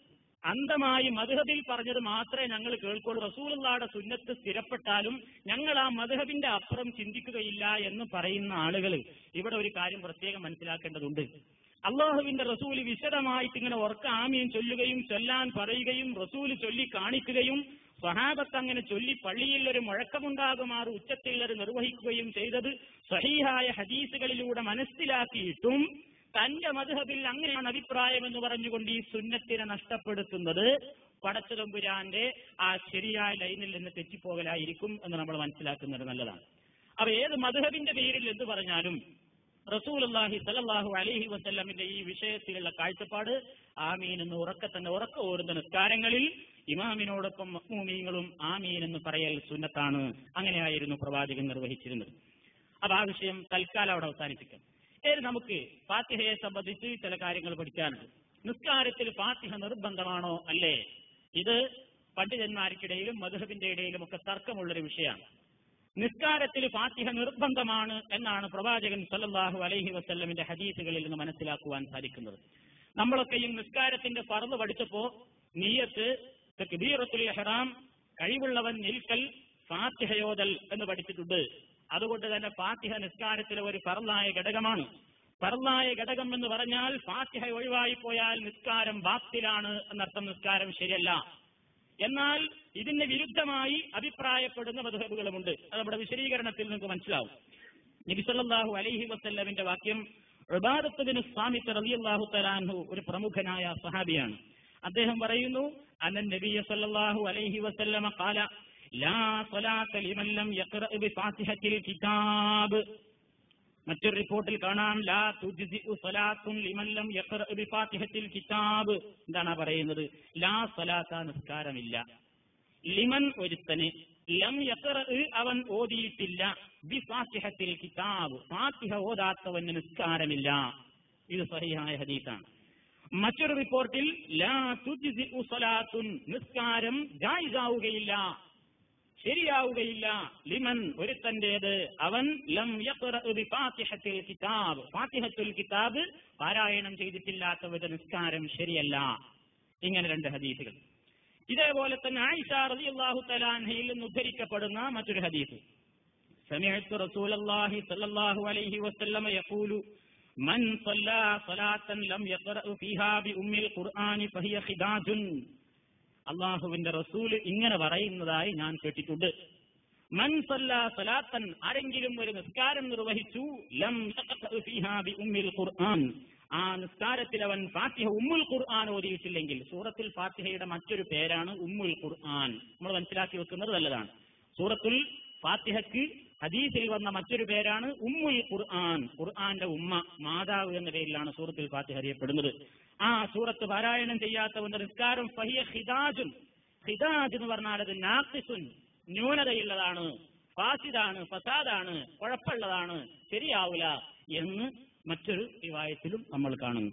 അന്ധമായി മധുഹബിൽ പറഞ്ഞത് മാത്രമേ ഞങ്ങൾ കേൾക്കുള്ളൂ റസൂലുള്ളാടെ സുന്നത്ത് സ്ഥിരപ്പെട്ടാലും ഞങ്ങൾ ആ മധുഹബിന്റെ അപ്പുറം ചിന്തിക്കുകയില്ല എന്ന് പറയുന്ന ആളുകൾ ഇവിടെ ഒരു കാര്യം പ്രത്യേകം മനസ്സിലാക്കേണ്ടതുണ്ട് അള്ളാഹുവിന്റെ റസൂല് വിശദമായിട്ട് ഇങ്ങനെ ഉറക്ക ആമീൻ ചൊല്ലുകയും ചൊല്ലാൻ പറയുകയും റസൂല് ചൊല്ലി കാണിക്കുകയും സ്വഹാബത്ത് അങ്ങനെ ചൊല്ലി പള്ളിയിൽ ഒരു മുഴക്കമുണ്ടാകുമാറ് ഉച്ചത്തിൽ അത് നിർവഹിക്കുകയും ചെയ്തത് സഹീഹായ ഹദീസുകളിലൂടെ മനസ്സിലാക്കിയിട്ടും തന്റെ മധുഹബിൽ അങ്ങനെയാണ് അഭിപ്രായം എന്ന് പറഞ്ഞുകൊണ്ട് ഈ സുന്നത്തിനെ നഷ്ടപ്പെടുത്തുന്നത് പടച്ചതമ്പുരാന്റെ ആ ശരിയായ ലൈനിൽ നിന്ന് തെറ്റിപ്പോകലായിരിക്കും എന്ന് നമ്മൾ മനസ്സിലാക്കുന്നത് നല്ലതാണ് അപ്പൊ ഏത് മധുഹബിന്റെ പേരിൽ എന്ത് പറഞ്ഞാലും റസൂലുള്ളാഹി സല്ലല്ലാഹു അലൈഹി വസല്ലമിന്റെ ഈ വിഷയത്തിലുള്ള കാഴ്ചപ്പാട് ആമീൻ എന്ന് ഉറക്കെ തന്നെ ഉറക്ക ഓരുന്ന നിസ്കാരങ്ങളിൽ ഇമാമിനോടൊപ്പം മഹ്മൂമീങ്ങളും ആമീൻ എന്ന് പറയൽ സുന്നത്താണ് അങ്ങനെയായിരുന്നു പ്രവാചകൻ നിർവഹിച്ചിരുന്നത് അപ്പൊ ആ വിഷയം തൽക്കാലം അവിടെ അവസാനിപ്പിക്കാം ഏത് നമുക്ക് ഫാത്തിഹയെ സംബന്ധിച്ച് ചില കാര്യങ്ങൾ പഠിക്കാനുണ്ട് നിസ്കാരത്തിൽ ഫാത്തിഹ നിർബന്ധമാണോ അല്ലേ ഇത് പണ്ഡിതന്മാർക്കിടയിലും മധുഹബിന്റെ ഇടയിലും ഒക്കെ തർക്കമുള്ളൊരു വിഷയമാണ് നിസ്കാരത്തിൽ ഫാത്തിഹ നിർബന്ധമാണ് എന്നാണ് പ്രവാചകൻ സല്ലല്ലാഹു അലൈഹി വസല്ലമിന്റെ ഹദീസുകളിൽ നിന്ന് മനസ്സിലാക്കുവാൻ സാധിക്കുന്നത് നമ്മളൊക്കെയും നിസ്കാരത്തിന്റെ പറന്ന് പഠിച്ചപ്പോ നീയത്ത് തക്ബീറത്തുൽ ഇഹ്റാം കഴിവുള്ളവൻ നിൽക്കൽ ഫാത്തിഹയോദൽ എന്ന് പഠിച്ചിട്ടുണ്ട് അതുകൊണ്ട് തന്നെ ഫാത്തിഹ നിസ്കാരത്തിലെ ഒരു ഫറലായ ഘടകമാണ് ഫറലായ ഘടകം എന്ന് പറഞ്ഞാൽ ഫാത്തിഹ ഒഴിവായി പോയാൽ നിസ്കാരം ബാത്തിലാണ് എന്നർത്ഥം നിസ്കാരം ശരിയല്ല എന്നാൽ ഇതിന് വിരുദ്ധമായി അഭിപ്രായപ്പെടുന്ന മധുഹബുകളുമുണ്ട് അത് നമ്മുടെ വിശദീകരണത്തിൽ നിങ്ങൾക്ക് മനസ്സിലാവും നബിസല്ലാഹു അലൈഹി വസല്ലമിന്റെ വാക്യം ഉബാദത്തുബിന് സ്വാമിത്ത് റളിയല്ലാഹു തലാൻഹു ഒരു പ്രമുഖനായ സഹാബിയാണ് അദ്ദേഹം പറയുന്നു അനൻ നബിയ സല്ലല്ലാഹു അലൈഹി വസല്ലമ ഖാല ലാ സ്വലാത്ത ലിമൻ ലം യഖ്റഅ ബിഫാത്തിഹത്തിൽ കിതാബ് മറ്റൊരു റിപ്പോർട്ടിൽ കാണാം ലാ തുജ്സിഉ സ്വലാത്തുൻ ലിമൻ ലം യഖ്റഅ ബിഫാത്തിഹത്തിൽ കിതാബ് എന്താണ് ആ പറയുന്നത് ലാ സ്വലാത്ത നിസ്കാരമില്ല ലിമൻ ഒരുത്തന് ലം യഖ്റഅ അവൻ ഓതിയിട്ടില്ല ബിഫാത്തിഹത്തിൽ കിതാബ് ഫാത്തിഹ ഓതാത്തവന് നിസ്കാരമില്ല ഇത് സഹിഹായ ഹദീസാണ് മറ്റൊരു റിപ്പോർട്ടിൽ ലാ തുജ്സിഉ സ്വലാത്തുൻ നിസ്കാരം ജായിസാവുകയില്ല ശരിയാവുകയില്ല ലിമൻ ഒരുത്തന്റേത് അവൻ ലം യഖ്റഅ ബിഫാത്തിഹത്തിൽ കിതാബ് ഫാത്തിഹത്തുൽ കിതാബ് പാരായണം ചെയ്തിട്ടില്ലാത്തവരുടെ നിസ്കാരം ശരിയല്ല ഇങ്ങനെ രണ്ട് ഹദീസുകൾ ഇതേപോലെ തന്നെ ആയിഷ റളിയല്ലാഹു തആലാൻഹയിൽ നിന്ന് ഉദ്ധരിക്കപ്പെടുന്ന മറ്റൊരു ഹദീസ് سمعت رسول الله صلى الله عليه وسلم يقول من صلى صلاة لم يقرأ فيها بأم القرآن فهي خداج അള്ളാഹുവിന്റെ റസൂല് ഇങ്ങനെ പറയുന്നതായി ഞാൻ കേട്ടിട്ടുണ്ട് മൻ സല്ല സലാത്തൻ ആരെങ്കിലും ഒരു നിസ്കാരം നിർവഹിച്ചു ലം യഖ്റഅ ഫീഹാ ബി ഉമ്മിൽ ഖുർആൻ ആ നിസ്കാരത്തിൽ അവൻ ഫാത്തിഹ ഉമ്മുൽ ഖുർആൻ ഓതിയിട്ടില്ലെങ്കിൽ സൂറത്തുൽ ഫാത്തിഹയുടെ മറ്റൊരു പേരാണ് ഉമ്മുൽ ഖുർആൻ നമ്മൾ മനസ്സിലാക്കി വെക്കുന്നത് നല്ലതാണ് സൂറത്തുൽ ഫാത്തിഹക്ക് ഹദീസിൽ വന്ന മറ്റൊരു പേരാണ് ഉമ്മുൽ ഖുർആൻ ഖുർആന്റെ ഉമ്മ മാതാവ് എന്ന പേരിലാണ് സൂറത്തുൽ ഫാത്തിഹ അറിയപ്പെടുന്നത് ആ സൂറത്ത് പാരായണം ചെയ്യാത്തവന്റെ നിസ്കാരം ഫഹിയ ഹിദാജുൻ ഹിദാജ് എന്ന് പറഞ്ഞാൽ അത് നാക്കിസുൻ ന്യൂനതയുള്ളതാണ് ഫാസിദാണ് ഫസാദാണ് കുഴപ്പമുള്ളതാണ് ശരിയാവില്ല എന്ന് മറ്റൊരു റിവായത്തിലും നമ്മൾ കാണുന്നു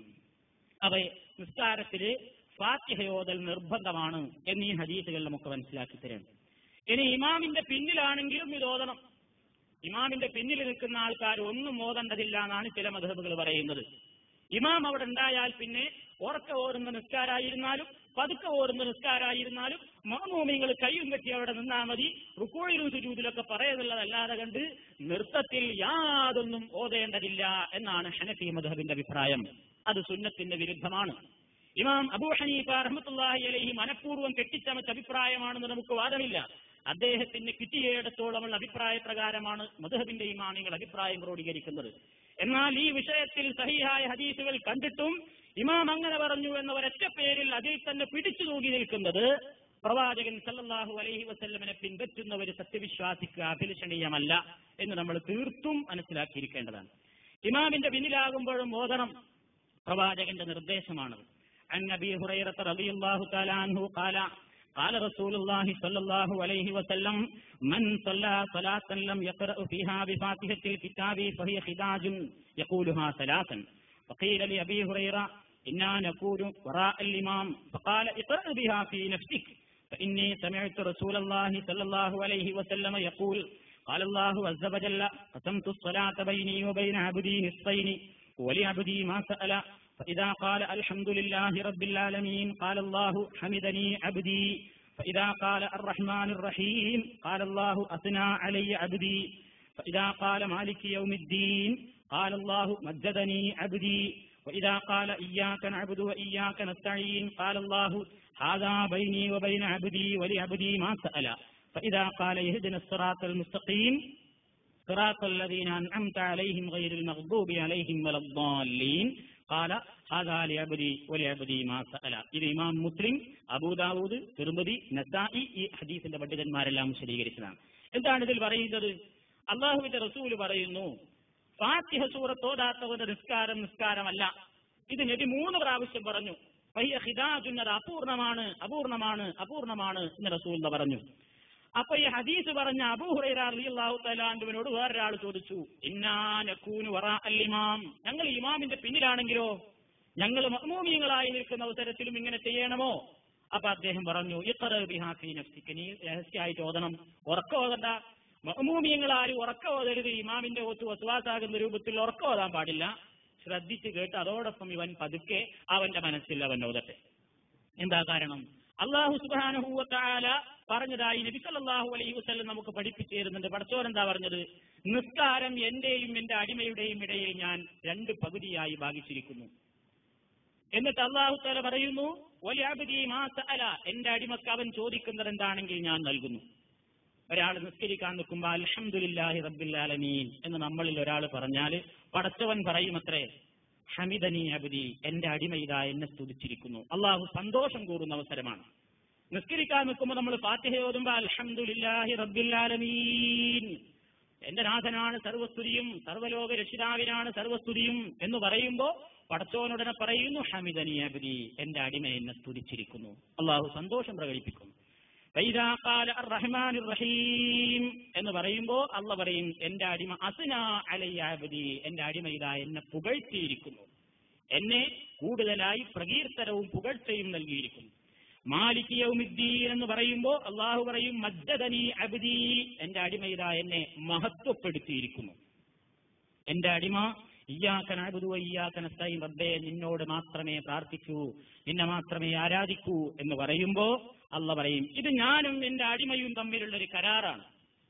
അവ നിസ്കാരത്തില് ഫാത്തിഹയോദൽ നിർബന്ധമാണ് എന്നീ ഹദീസുകൾ നമുക്ക് മനസ്സിലാക്കി തരാം ഇനി ഇമാമിന്റെ പിന്നിലാണെങ്കിലും ഇത് ഓതണം ഇമാമിന്റെ പിന്നിൽ നിൽക്കുന്ന ആൾക്കാർ ഒന്നും ഓതേണ്ടതില്ല എന്നാണ് ചില മധബുകൾ പറയുന്നത് ഇമാം അവിടെ ഉണ്ടായാൽ പിന്നെ ഉറക്ക ഓടുന്ന നിസ്കാരായിരുന്നാലും പതുക്കെ ഓടുന്ന നിസ്കാരായിരുന്നാലും മാമൂമിങ്ങൾ കൈയും കെട്ടി അവിടെ നിന്നാൽ മതി റുക്കോയിലും സുജൂതിലൊക്കെ പറയുന്നുള്ളതല്ലാതെ കണ്ട് നൃത്തത്തിൽ യാതൊന്നും ഓതേണ്ടതില്ല എന്നാണ് ഹനഫി മധബിന്റെ അഭിപ്രായം അത് സുന്നത്തിന്റെ വിരുദ്ധമാണ് ഇമാം അബൂ ഹനീഫ റഹ്മത്തുള്ളാഹി അലൈഹി മനഃപൂർവ്വം കെട്ടിച്ചമച്ച അഭിപ്രായമാണെന്ന് നമുക്ക് വാദമില്ല അദ്ദേഹത്തിന് കിട്ടിയിടത്തോളമുള്ള അഭിപ്രായ പ്രകാരമാണ് മധുഹബിന്റെ ഇമാമികൾ അഭിപ്രായം ക്രോഡീകരിക്കുന്നത് എന്നാൽ ഈ വിഷയത്തിൽ സഹിഹായ ഹദീസുകൾ കണ്ടിട്ടും ഇമാം അങ്ങനെ പറഞ്ഞു എന്ന ഒരൊറ്റ പേരിൽ അതിൽ തന്നെ പിടിച്ചു തൂങ്ങി നിൽക്കുന്നത് പ്രവാചകൻ സല്ലല്ലാഹു അലൈഹി വസല്ലമിനെ പിൻപറ്റുന്ന ഒരു സത്യവിശ്വാസിക്ക് അഭിലഷണീയമല്ല എന്ന് നമ്മൾ തീർത്തും മനസ്സിലാക്കിയിരിക്കേണ്ടതാണ് ഇമാമിന്റെ പിന്നിലാകുമ്പോഴും ഓതണം പ്രവാചകന്റെ നിർദ്ദേശമാണ് عن ابي هريره رضي الله تعالى عنه قال قال رسول الله صلى الله عليه وسلم من صلى صلاة لم يقرأ فيها بفاتحة الكتاب فهي خداج يقولها ثلاثا فقيل لأبي هريرة إنا نقول وراء الإمام فقال اقرأ بها في نفسك فإني سمعت رسول الله صلى الله عليه وسلم يقول قال الله عز وجل قسمت الصلاة بيني وبين عبدي نصفين ولعبدي ما سأل فإذا قال الحمد لله رب العالمين قال الله حمدني عبدي فإذا قال الرحمن الرحيم قال الله أثنى علي عبدي فإذا قال مالك يوم الدين قال الله مجدني عبدي وإذا قال إياك نعبد وإياك نستعين قال الله هذا بيني وبين عبدي ولعبدي ما سأل فإذا قال يهدنا الصراط المستقيم صراط الذين أنعمت عليهم غير المغضوب عليهم ولا الضالين قال هذا لعبدي ولعبدي ما سأل ഇത് ഇമാം മുസ്ലിം അബൂദാവൂദ് തിരുമതി നസായി ഈ ഹദീസിന്റെ പണ്ഡിതന്മാരെല്ലാം വിശദീകരിച്ചതാണ് എന്താണ് ഇതിൽ പറയുന്നത് അള്ളാഹുവിന്റെ റസൂല് പറയുന്നു ഫാത്തിഹ സൂറത്ത് ഓതാത്തവരുടെ നിസ്കാരം നിസ്കാരമല്ല ഇത് നബി മൂന്ന് പ്രാവശ്യം പറഞ്ഞു വഹിയ ഹിദാജുൻ അത് അപൂർണമാണ് അപൂർണമാണ് അപൂർണമാണ് എന്ന് റസൂൽ പറഞ്ഞു അപ്പൊ ഈ ഹദീസ് പറഞ്ഞ അബൂഹുറൈറാഹു തലാണ്ടുവിനോട് വേറൊരാൾ ചോദിച്ചു ഇന്നാനക്കൂന് വറ അല്ലിമാം ഞങ്ങൾ ഇമാമിന്റെ പിന്നിലാണെങ്കിലോ ഞങ്ങൾ മഹ്മൂമിയങ്ങളായി നിൽക്കുന്ന അവസരത്തിലും ഇങ്ങനെ ചെയ്യണമോ അപ്പൊ അദ്ദേഹം പറഞ്ഞു ഇത്ര ബിഹാഫി നഫ്സിക്ക് നീ രഹസ്യമായിട്ട് ഓതണം ഉറക്കം ഓതണ്ട മഹ്മൂമിയങ്ങൾ ആരും ഉറക്കം ഓതരുത് ഇമാമിന്റെ ഒത്ത് വസ്വാസാകുന്ന രൂപത്തിൽ ഉറക്കം ഓതാൻ പാടില്ല ശ്രദ്ധിച്ച് കേട്ട് അതോടൊപ്പം ഇവൻ പതുക്കെ അവന്റെ മനസ്സിൽ അവൻ ഓതട്ടെ എന്താ കാരണം അള്ളാഹു സുബാനഹൂവത്താല പറഞ്ഞതായി നബി സല്ലല്ലാഹു അലൈഹി വസല്ലം നമുക്ക് പഠിപ്പിച്ചു തരുന്നുണ്ട് പടച്ചോൻ എന്താ പറഞ്ഞത് നിസ്കാരം എന്റെയും എന്റെ അടിമയുടെയും ഇടയിൽ ഞാൻ രണ്ട് പകുതിയായി ഭാഗിച്ചിരിക്കുന്നു എന്നിട്ട് അള്ളാഹു താല പറയുന്നു വലിയാബുദി മാസഅല എന്റെ അടിമക്ക് അവൻ ചോദിക്കുന്നത് എന്താണെങ്കിൽ ഞാൻ നൽകുന്നു ഒരാൾ നിസ്കരിക്കാൻ നിൽക്കുമ്പോൾ അൽഹംദുലില്ലാഹി റബ്ബിൽ ആലമീൻ എന്ന് നമ്മളിൽ ഒരാൾ പറഞ്ഞാൽ പടച്ചവൻ പറയുമത്രേ ഹമിദനി അബുദി എന്റെ അടിമ ഇതാ എന്നെ സ്തുതിച്ചിരിക്കുന്നു അള്ളാഹു സന്തോഷം കൂറുന്ന അവസരമാണ് നിസ്കരിക്കാൻ നിൽക്കുമ്പോൾ നമ്മൾ ഫാത്തിഹ ഓതുമ്പോൾ അൽഹംദുലില്ലാഹി റബ്ബിൽ ആലമീൻ എന്റെ നാഥനാണ് സർവസ്തുതിയും സർവലോക രക്ഷിതാവിനാണ് സർവസ്തുതിയും എന്ന് പറയുമ്പോ പടച്ചോനുടനെ പറയുന്നു ഹമിദനി അബുദി എന്റെ അടിമ എന്നെ സ്തുതിച്ചിരിക്കുന്നു അള്ളാഹു സന്തോഷം പ്രകടിപ്പിക്കുന്നു ഫൈദാ ഖാല അർറഹ്മാൻ റഹീം എന്ന് പറയുമ്പോ അള്ള പറയും എന്റെ അടിമ അസ്ന അലയ്യ അബ്ദി എന്റെ അടിമ ഇതാ എന്നെ പുകഴ്ത്തിയിരിക്കുന്നു എന്നെ കൂടുതലായി പ്രകീർത്തനവും പുകഴ്ചയും നൽകിയിരിക്കുന്നു മാലിക് യൗമിദ്ദീൻ എന്ന് പറയുമ്പോ അള്ളാഹു പറയും മജ്ജദനി അബ്ദി എന്റെ അടിമ ഇതാ എന്നെ മഹത്വപ്പെടുത്തിയിരിക്കുന്നു എന്റെ അടിമ ഇയ്യാക്കനബുദു ഇയ്യാക്കനസ്തൈൻ റബ്ബേ നിന്നോട് മാത്രമേ പ്രാർത്ഥിക്കൂ നിന്നെ മാത്രമേ ആരാധിക്കൂ എന്ന് പറയുമ്പോ അല്ല പറയും ഇത് ഞാനും എന്റെ അടിമയും തമ്മിലുള്ള ഒരു കരാറാണ്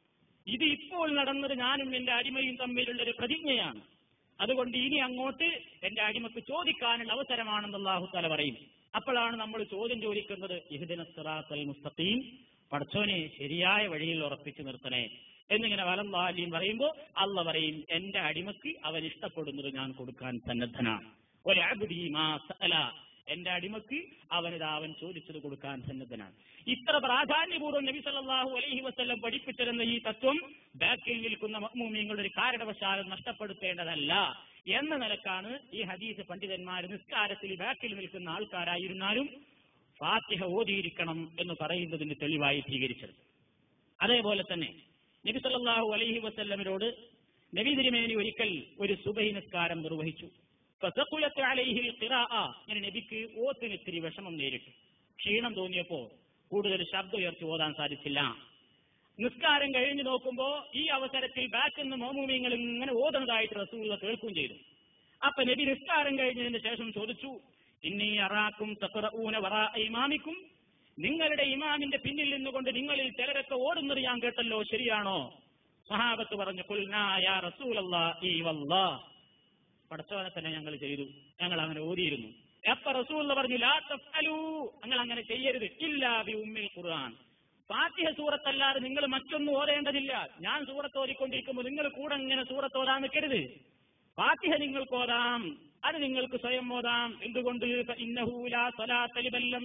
ഇത് ഇപ്പോൾ നടന്നത് ഞാനും എന്റെ അടിമയും തമ്മിലുള്ള ഒരു പ്രതിജ്ഞയാണ് അതുകൊണ്ട് ഇനി അങ്ങോട്ട് എന്റെ അടിമക്ക് ചോദിക്കാനുള്ള അവസരമാണെന്ന് അള്ളാഹു തല പറയും അപ്പോഴാണ് നമ്മൾ ചോദ്യം ചോദിക്കുന്നത് ഇഹ്ദിന സിറാത്തൽ മുസ്തഖീം പടച്ചോനെ ശരിയായ വഴിയിൽ ഉറപ്പിച്ചു നിർത്തണേ എന്നിങ്ങനെ വലല്ലാലിയും പറയുമ്പോൾ അല്ല പറയും എന്റെ അടിമക്ക് അവൻ ഇഷ്ടപ്പെടുന്നത് ഞാൻ കൊടുക്കാൻ സന്നദ്ധനാണ് ഒരഅബ്ദി മാ സഅല എന്റെ അടിമക്ക് അവനിത് അവൻ ചോദിച്ചത് കൊടുക്കാൻ സന്നദ്ധനാണ് ഇത്ര പ്രാധാന്യപൂർവ്വം നബി സല്ലല്ലാഹു അലൈഹി വസല്ലം പഠിപ്പിച്ചിരുന്ന ഈ തത്വം ബാക്കിൽ നിൽക്കുന്ന മഅ്മൂമിയങ്ങളുടെ ഒരു കാരണവശാലും നഷ്ടപ്പെടുത്തേണ്ടതല്ല എന്ന നിലക്കാണ് ഈ ഹദീസ് പണ്ഡിതന്മാർ നിസ്കാരത്തിൽ ബാക്കിൽ നിൽക്കുന്ന ആൾക്കാരായിരുന്നാലും ഫാത്തിഹ ഓതിയിരിക്കണം എന്ന് പറയുന്നതിന് തെളിവായി സ്വീകരിച്ചത് അതേപോലെ തന്നെ നബി സല്ലല്ലാഹു അലൈഹി വസല്ലമിനോട് നബി തിരുമേനി ഒരിക്കൽ ഒരു സുബഹി നിസ്കാരം നിർവഹിച്ചു ഫസഖുലത്ത് അലൈഹിൽ ഖിറാഅ ഇങ്ങനെ നബിക്ക് ഓത്തിന് ഇത്തിരി വിഷമം നേരിട്ടു ക്ഷീണം തോന്നിയപ്പോ കൂടുതൽ ശബ്ദം ഉയർത്തി ഓതാൻ സാധിച്ചില്ല നിസ്കാരം കഴിഞ്ഞു നോക്കുമ്പോ ഈ അവസരത്തിൽ ബാക്കിൽ നിന്ന് മോമൂമിയങ്ങൾ ഇങ്ങനെ ഓതുന്നതായിട്ട് റസൂള്ള കേൾക്കുകയും ചെയ്തു അപ്പൊ നബി നിസ്കാരം കഴിഞ്ഞതിന് ശേഷം ചോദിച്ചു ഇന്നീ അറാക്കും തഖറഊന വറാ ഇമാമിക്കും നിങ്ങളുടെ ഇമാമിന്റെ പിന്നിൽ നിന്നുകൊണ്ട് നിങ്ങളിൽ ചിലരൊക്കെ ഓടുന്നത് ഞാൻ കേട്ടല്ലോ ശരിയാണോ സഹാബത്ത് പറഞ്ഞു കുൽനാ യാ റസൂലല്ലാഹി വല്ലാഹ് പടച്ചവനെ തന്നെ ഞങ്ങൾ ചെയ്തു ഞങ്ങൾ അങ്ങനെ ഓതിയിരുന്നു എപ്പ റസൂൽ പറഞ്ഞു ലാ തഫ്അലൂ നിങ്ങൾ അങ്ങനെ ചെയ്യരുത് ഇല്ലാ ബി ഉമ്മിൽ ഖുർആൻ ഫാത്തിഹ സൂറത്തല്ലാതെ നിങ്ങൾ മറ്റൊന്നും ഓതേണ്ടതില്ല ഞാൻ സൂറത്ത് ഓതിക്കൊണ്ടിരിക്കുമ്പോൾ നിങ്ങൾ കൂടെ ഇങ്ങനെ സൂറത്ത് ഓതാൻ നിൽക്കരുത് ഫാത്തിഹ നിങ്ങൾക്ക് ഓതാം അത് നിങ്ങൾക്ക് സ്വയം ഓതാം എന്തുകൊണ്ട് ഇന്നഹൂല സ്വലാത്തലിബല്ലം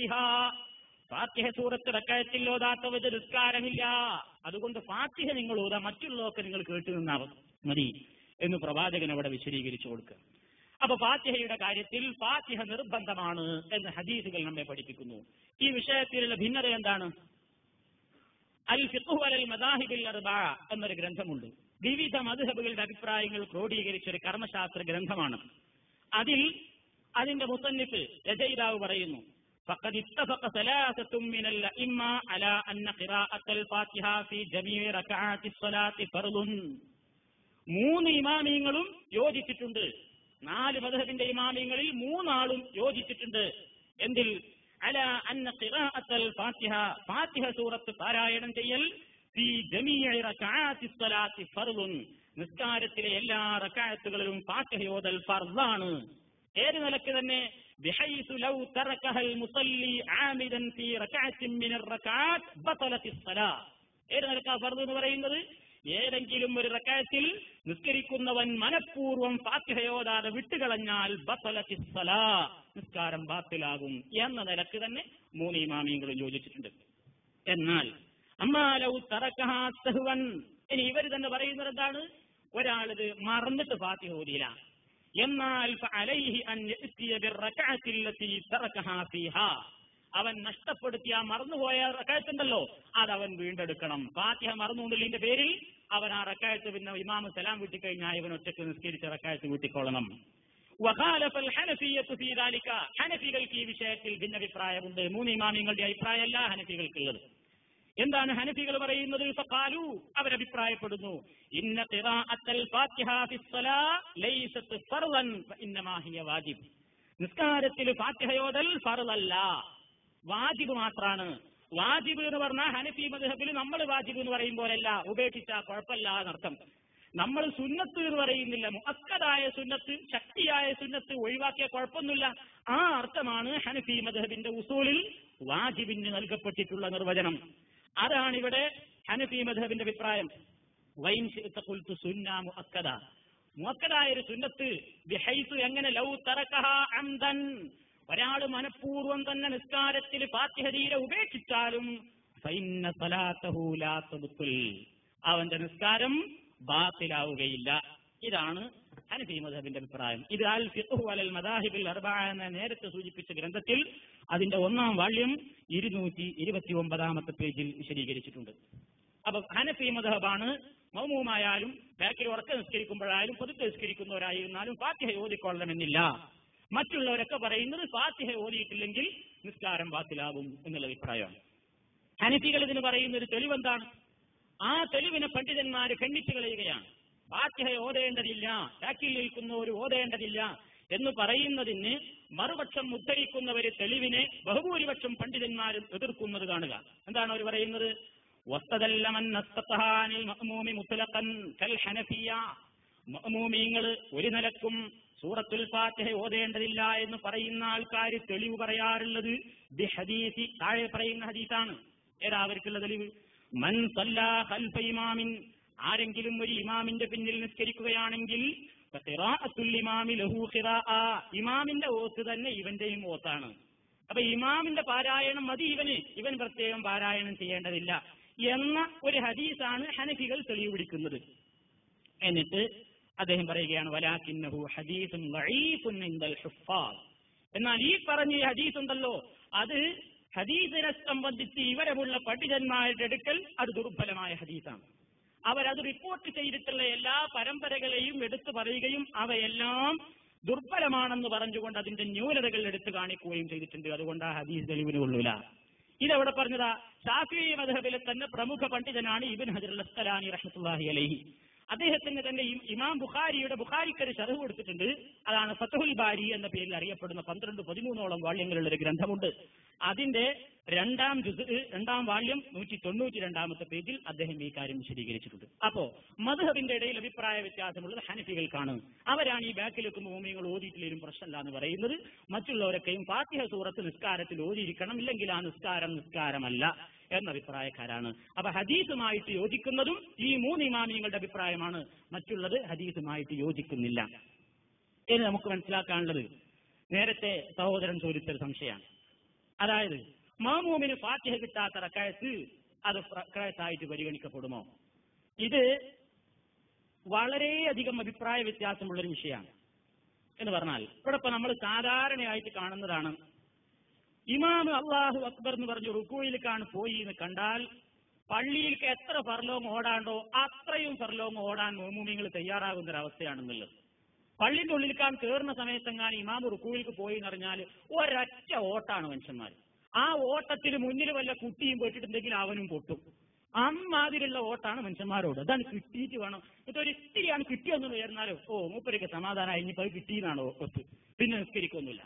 ഫാത്തിഹ സൂറത്ത് റക്കായത്തിൽ ഓതാത്തവത് നിസ്കാരമില്ല അതുകൊണ്ട് ഫാത്തിഹ നിങ്ങൾ ഓതാം മറ്റുള്ളതൊക്കെ നിങ്ങൾ കേട്ടു നിന്നാ മതി എന്ന് പ്രവാചകൻ അവിടെ വിശദീകരിച്ചു കൊടുക്കുക അപ്പൊ ഫാത്തിഹയുടെ കാര്യത്തിൽ ഫാത്തിഹ നിർബന്ധമാണ് എന്ന് ഹദീസുകൾ നമ്മെ പഠിപ്പിക്കുന്നു ഈ വിഷയത്തിലുള്ള ഭിന്നത എന്താണ് അൽ ഫിഖ്ഹു അലൽ മദാഹിബിൽ അർബഅ എന്നൊരു ഗ്രന്ഥമുണ്ട് വിവിധ മദ്ഹബുകളുടെ അഭിപ്രായങ്ങൾ ക്രോഡീകരിച്ച ഒരു കർമ്മശാസ്ത്ര ഗ്രന്ഥമാണ് അതിൽ അതിന്റെ മുസന്നിഫ് രചയിതാവ് പറയുന്നു فقد اتفق ثلاثة من الأئمة على أن قراءة الفاتحة في جميع ركعات الصلاة فرض മൂന്ന് ഇമാമിയങ്ങളും യോജിച്ചിട്ടുണ്ട് നാല് മധുഹബിന്റെ ഇമാമിയങ്ങളിൽ മൂന്നാളും യോജിച്ചിട്ടുണ്ട് എന്തിൽ അല അന്ന ഖിറാഅത്തൽ ഫാത്തിഹ ഫാത്തിഹ സൂറത്ത് പാരായണം ചെയ്യൽ ഫീ ജമീഇ റകഅത്തി സ്വലാത്തി ഫർളുൻ നിസ്കാരത്തിലെ എല്ലാ റകഅത്തുകളിലും ഫാത്തിഹ ഓതൽ ഫർളാണ് ഏത് നിലക്ക് തന്നെ ബിഹൈസു ലൗ തറക്കഹൽ മുസല്ലി ആമിദൻ ഫീ റകഅത്തിൻ മിനർ റകഅത്ത് ബതലത്തി സ്വലാ ഏത് നിലക്കാ ഫർദ് എന്ന് പറയുന്നത് ഏതെങ്കിലും ഒരു റക്കായത്തിൽ നിസ്കരിക്കുന്നവൻ മനഃപൂർവ്വം ഫാത്തിഹയോടാതെ വിട്ടുകളഞ്ഞാൽ ബത്തലത്തി സ്വലാ നിസ്കാരം ബാത്തിലാകും എന്ന നിലക്ക് തന്നെ മൂന്ന് ഇമാമിയങ്ങളും യോജിച്ചിട്ടുണ്ട് എന്നാൽ അമ്മാലൗ തറക്കഹാസ്തഹുവൻ ഇനി ഇവർ തന്നെ പറയുന്നത് എന്താണ് ഒരാളിത് മറന്നിട്ട് ഫാത്തിഹ ഓതിയില്ല എന്നാൽ ഫഅലൈഹി അൻ യഅ്തിയ ബിർറകഅത്തി അല്ലതി തറക്കഹാ ഫീഹാ അവൻ നഷ്ടപ്പെടുത്തിയ ആ മറന്നുപോയ റക്കായത്തുണ്ടല്ലോ അത് അവൻ വീണ്ടെടുക്കണം ഫാത്തിഹ മറന്നുകൊണ്ടില്ലതിന്റെ പേരിൽ അവൻ ആ റക്കായത്ത് പിന്നെ ഇമാമ് സലാം വീട്ടിക്കഴിഞ്ഞാൽ ഇവൻ ഒറ്റയ്ക്ക് നിസ്കരിച്ച റക്കായത്ത് വീട്ടിക്കൊള്ളണം വഖാലഫൽ ഹനഫിയ്യത്തു ഫീ ദാലിക ഹനഫികൾക്ക് ഈ വിഷയത്തിൽ ഭിന്നഭിപ്രായമുണ്ട് മൂന്ന് ഇമാമിങ്ങളുടെ അഭിപ്രായമല്ല ഹനഫികൾക്കുള്ളത് എന്താണ് ഹനഫികൾ പറയുന്നത് ഫഖാലു അവരഭിപ്രായപ്പെടുന്നു ഇന്ന ഖിറാഅത്തൽ ഫാത്തിഹ ഫിസ്സലാ ലൈസത്ത് ഫർളൻ ഫഇന്നമാ ഹിയ വാജിബ് നിസ്കാരത്തിൽ ഫാത്തിഹയോദൽ ഫർളല്ല വാജിബ് മാത്രാണ് വാജിബ് എന്ന് പറഞ്ഞാൽ ഹനഫി മദ്ഹബിൽ നമ്മൾ വാജിബ് എന്ന് പറയും പോലല്ല ഉപേക്ഷിച്ചാൽ കുഴപ്പമില്ല എന്നർത്ഥം നമ്മൾ സുന്നത്ത് എന്ന് പറയുന്നില്ല മുഅക്കദായ സുന്നത്ത് ശക്തിയായ സുന്നത്ത് ഒഴിവാക്കിയ കുഴപ്പമൊന്നുമില്ല ആ അർത്ഥമാണ് ഹനഫി മദ്ഹബിന്റെ ഉസൂലിൽ വാജിബിന് നൽകപ്പെട്ടിട്ടുള്ള നിർവചനം അതാണ് ഇവിടെ ഹനഫി മദ്ഹബിന്റെ അഭിപ്രായം വൈൻ കുൽത്തു സുന്ന മുഅക്കദ മുഅക്കദായ ഒരു സുന്നത്ത് ബിഹൈസു എങ്ങനെ ലൗ തറക്കഹ അംദൻ ഒരാൾ മനഃപൂർവ്വം തന്നെ നിസ്കാരത്തിൽ ഫാത്തിഹതീരെ ഉപേക്ഷിച്ചാലും ഫൈന്ന സലാത്തഹു ലാ തബ്തുൽ അവന്റെ നിസ്കാരം ബാത്തിലാവുകയില്ല ഇതാണ് ഹനഫി മദഹബിന്റെ അഭിപ്രായം ഇത് അൽ ഫിഖ്ഹു അലൽ മദാഹിബിൽ അർബഅ എന്ന നേരത്തെ സൂചിപ്പിച്ച ഗ്രന്ഥത്തിൽ അതിന്റെ ഒന്നാം വാള്യം ഇരുന്നൂറ്റി ഇരുപത്തി ഒമ്പതാമത്തെ പേജിൽ വിശദീകരിച്ചിട്ടുണ്ട് അപ്പൊ ഹനഫി മദഹബാണ് മൗമുമായാലും ബാക്കിൽ ഉറക്ക നിസ്കരിക്കുമ്പോഴായാലും പതുക്കെ നിസ്കരിക്കുന്നവരായിരുന്നാലും ഫാത്തിഹ ഓതിക്കൊള്ളണമെന്നില്ല മറ്റുള്ളവരൊക്കെ പറയുന്നത് ഫാത്തിഹ ഓതിയിട്ടില്ലെങ്കിൽ നിസ്കാരം ബാത്തിലാകും എന്നുള്ള അഭിപ്രായമാണ് ഹനഫികൾ ഇതിന് പറയുന്ന ഒരു തെളിവെന്താണ് ആ തെളിവിനെ പണ്ഡിതന്മാര് ഖണ്ഡിച്ചു കളയുകയാണ് ഫാത്തിഹ ഓതേണ്ടതില്ല ബാക്കിൽ നിൽക്കുന്നവർ ഓതേണ്ടതില്ല എന്ന് പറയുന്നതിന് മറുപക്ഷം ഉദ്ധരിക്കുന്നവര് തെളിവിനെ ബഹുഭൂരിപക്ഷം പണ്ഡിതന്മാരും എതിർക്കുന്നത് കാണുക എന്താണ് അവർ പറയുന്നത് وَاسْتَدَلَّ مَنْ اسْتَطَاعَ عَنِ الْمَأْمُومِ مُطْلَقًا كَالْحَنَفِيَّةِ മഅ്മൂമീങ്ങൾ ഒരു നിലക്കും സൂറത്തുൽ ഫാത്തിഹ ഓതേണ്ടതില്ല എന്ന് പറയുന്ന ആൾക്കാർ തെളിവ് പറയാറുള്ളത് ബി ഹദീസി താഴെ പറയുന്ന ഹദീസാണ് ഏതാ അവർക്കുള്ള തെളിവ് മൻ സല്ലാ ഖൽഫ ഇമാമിൻ ആരെങ്കിലും ഒരു ഇമാമിന്റെ പിന്നിൽ നിസ്കരിക്കുകയാണെങ്കിൽ ഫഖിറാഅത്തുൽ ഇമാമി ലഹു ഖിറാഅ ഇമാമിന്റെ ഓത്ത് തന്നെ ഇവന്റെയും ഓത്താണ് അപ്പൊ ഇമാമിന്റെ പാരായണം മതി ഇവന് ഇവൻ പ്രത്യേകം പാരായണം ചെയ്യേണ്ടതില്ല എന്ന ഒരു ഹദീസാണ് ഹനഫികൾ തെളിവ് പിടിക്കുന്നത് എന്നിട്ട് അദ്ദേഹം പറയുകയാണ് വലാക്കിന്നഹു ഹദീസുൻ വഈഫുൻ ഇൻദൽ ഹുഫാസ് എന്നാൽ ഈ പറഞ്ഞ ഈ ഹദീസ് ഉണ്ടല്ലോ അത് ഹദീസിനെ സംബന്ധിച്ച് ഇവരമുള്ള പണ്ഡിതന്മാരുടെ അടുക്കൽ അത് ദുർബലമായ ഹദീസാണ് അവരത് റിപ്പോർട്ട് ചെയ്തിട്ടുള്ള എല്ലാ പരമ്പരകളെയും എടുത്തു പറയുകയും അവയെല്ലാം ദുർബലമാണെന്ന് പറഞ്ഞുകൊണ്ട് അതിന്റെ ന്യൂനതകൾ എടുത്തു കാണിക്കുകയും ചെയ്തിട്ടുണ്ട് അതുകൊണ്ട് ആ ഹദീസ് തെളിവിന് കൊള്ളൂല ഇതെവിടെ പറഞ്ഞതാ ഷാഫി മധബിലെ തന്നെ പ്രമുഖ പണ്ഡിതനാണ് ഇബിൻ ഹജർ അസ്കലാനി റഹ്മത്തുള്ളാഹി അലൈഹി അദ്ദേഹത്തിന് തന്നെ ഇ- ഇമാം ബുഖാരിയുടെ ബുഖാരിക്ക് ഒരു ഷറഹ് കൊടുത്തിട്ടുണ്ട് അതാണ് ഫത്തുൽ ബാരി എന്ന പേരിൽ അറിയപ്പെടുന്ന പന്ത്രണ്ട് പതിമൂന്നോളം വാള്യങ്ങളുള്ള ഒരു ഗ്രന്ഥമുണ്ട് അതിന്റെ രണ്ടാം ജുസ് രണ്ടാം വാള്യം നൂറ്റി തൊണ്ണൂറ്റി രണ്ടാമത്തെ പേജിൽ അദ്ദേഹം ഈ കാര്യം വിശദീകരിച്ചിട്ടുണ്ട് അപ്പോ മധുഹബിന്റെ ഇടയിൽ അഭിപ്രായ വ്യത്യാസമുള്ളത് ഹനഫികൾക്കാണ് അവരാണ് ഈ ബാക്കിലേക്ക് ഭൂമികൾ ഓതിയിട്ടില്ലേലും പ്രശ്നമില്ല എന്ന് പറയുന്നത് മറ്റുള്ളവരൊക്കെയും ഫാത്തിഹ സൂറത്ത് നിസ്കാരത്തിൽ ഓതിയിരിക്കണം ഇല്ലെങ്കിൽ ആ നിസ്കാരം നിസ്കാരമല്ല എന്ന അഭിപ്രായക്കാരാണ് അപ്പൊ ഹദീസുമായിട്ട് യോജിക്കുന്നതും ഈ മൂന്ന് ഇമാമിയങ്ങളുടെ അഭിപ്രായമാണ് മറ്റുള്ളത് ഹദീസുമായിട്ട് യോജിക്കുന്നില്ല ഇനി നമുക്ക് മനസ്സിലാക്കാനുള്ളത് നേരത്തെ സഹോദരൻ ചോദിച്ചൊരു സംശയമാണ് അതായത് മാമൂമിന് ഫാത്തിഹ കിട്ടാത്ത റക്കായത്ത് അത് റക്കായത്തായിട്ട് പരിഗണിക്കപ്പെടുമോ ഇത് വളരെയധികം അഭിപ്രായ വ്യത്യാസമുള്ള ഒരു വിഷയമാണ് എന്ന് പറഞ്ഞാൽ ഇവിടെ ഇപ്പൊ നമ്മൾ സാധാരണയായിട്ട് കാണുന്നതാണ് ഇമാം അള്ളാഹു അക്ബർ എന്ന് പറഞ്ഞു റുക്കുയിലേക്കാണ് പോയി എന്ന് കണ്ടാൽ പള്ളിയിലേക്ക് എത്ര ഫർലോങ് ഓടാണ്ടോ അത്രയും ഫർലോങ് ഓടാൻ മോമൂമിങ്ങൾ തയ്യാറാകുന്ന ഒരു അവസ്ഥയാണെന്നുള്ളത് പള്ളിന്റെ ഉള്ളിലേക്കാൻ കയറുന്ന സമയത്തെങ്ങാൻ ഇമാം റുക്കുവിലേക്ക് പോയി എന്ന് പറഞ്ഞാൽ ഒരൊറ്റ ഓട്ടാണ് മനുഷ്യന്മാർ ആ ഓട്ടത്തിൽ മുന്നിൽ വല്ല കുട്ടിയും പോയിട്ടുണ്ടെങ്കിൽ അവനും പൊട്ടും അമ്മാതിരിയുള്ള ഓട്ടാണ് മനുഷ്യന്മാരോട് അതാണ് കിട്ടിയിട്ട് വേണം എന്നിട്ട് ഒരു ഇത്തിരിയാണ് കിട്ടിയെന്ന് വിചാരിച്ചാലോ ഓ മൂപ്പരൊക്കെ സമാധാനം ഇനിയിപ്പോ അത് കിട്ടിയെന്നാണോ ഒത്ത് പിന്നെ നിസ്കരിക്കൊന്നുമില്ല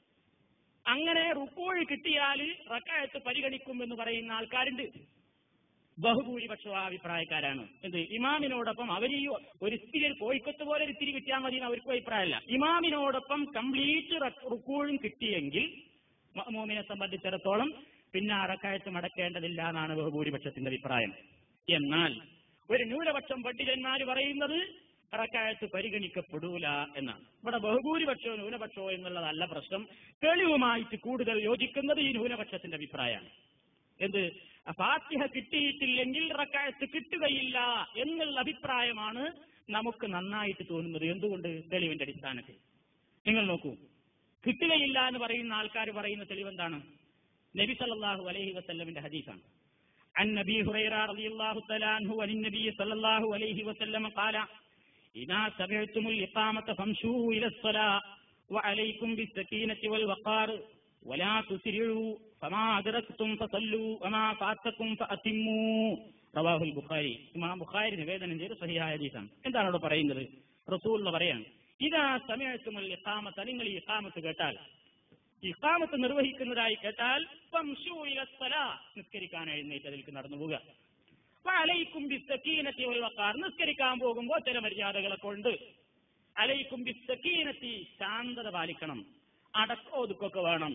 അങ്ങനെ റുക്കോഴ് കിട്ടിയാൽ റക്കായത്ത് പരിഗണിക്കും എന്ന് പറയുന്ന ആൾക്കാരുണ്ട് ബഹുഭൂരിപക്ഷം ആ അഭിപ്രായക്കാരാണ് എന്ത് ഇമാമിനോടൊപ്പം അവർ ഈ ഒരു ഇത്തിരി കോഴിക്കത്ത് പോലെ ഒരു ഇത്തിരി കിട്ടിയാൽ മതി എന്ന് അവർക്കും അഭിപ്രായമല്ല ഇമാമിനോടൊപ്പം കംപ്ലീറ്റ് റുക്കോഴും കിട്ടിയെങ്കിൽ മോമിനെ സംബന്ധിച്ചിടത്തോളം പിന്നെ അറക്കായത്ത് മടക്കേണ്ടതില്ല എന്നാണ് ബഹുഭൂരിപക്ഷത്തിന്റെ അഭിപ്രായം എന്നാൽ ഒരു ന്യൂനപക്ഷം പണ്ഡിതന്മാർ പറയുന്നത് റക്കായത്ത് പരിഗണിക്കപ്പെടൂല എന്നാണ് ഇവിടെ ബഹുഭൂരിപക്ഷമോ ന്യൂനപക്ഷമോ എന്നുള്ളതല്ല പ്രശ്നം തെളിവുമായിട്ട് കൂടുതൽ യോജിക്കുന്നത് ഈ ന്യൂനപക്ഷത്തിന്റെ അഭിപ്രായമാണ് എന്ത് ഫാത്തിഹ കിട്ടിയിട്ടില്ലെങ്കിൽ റക്കായത്ത് കിട്ടുകയില്ല എന്നുള്ള അഭിപ്രായമാണ് നമുക്ക് നന്നായിട്ട് തോന്നുന്നത് എന്തുകൊണ്ട് തെളിവിന്റെ അടിസ്ഥാനത്തിൽ നിങ്ങൾ നോക്കൂ കിട്ടുകയില്ല എന്ന് പറയുന്ന ആൾക്കാർ പറയുന്ന തെളിവ് എന്താണ് നബി സല്ലല്ലാഹു അലൈഹി വസല്ലമിന്റെ ഹദീസാണ് عن نبي هريرة رضي الله تعالى عنه عن النبي صلى الله عليه وسلم قال إذا سمعتم الإقامة فامشوا إلى الصلاة وعليكم بالسكينة والوقار ولا تسرعوا فما أدركتم فصلوا وما فاتكم فأتموا റവാഹുൽ ബുഖാരി ഇമാം ബുഖാരി നിവേദനം ചെയ്ത് സഹിയായ ഹദീസാണ് എന്താണ് അവിടെ പറയുന്നത് റസൂൽ പറയാണ് ഇതാ സമയത്തുമുൽ ഇഖാമത്ത് നിങ്ങൾ ഈ ഇഖാമത്ത് കേട്ടാൽ ഇഖാമത്ത് നിർവഹിക്കുന്നതായി കേട്ടാൽ ഫംശൂ ഇല സ്വലാ നിസ്കരിക്കാൻ എഴുന്നേറ്റ് അതിലേക്ക് നടന്നു പോവുക അലൈക്കും ബിസ്സക്കീനത്തി വൽ വഖാർ നിസ്കരിക്കാൻ പോകുമ്പോൾ ചില മര്യാദകളൊക്കെ ഉണ്ട് അലൈക്കും ബിസ്സക്കീനത്തി ശാന്തത പാലിക്കണം അടക്കോ ഒതുക്കൊക്കെ വേണം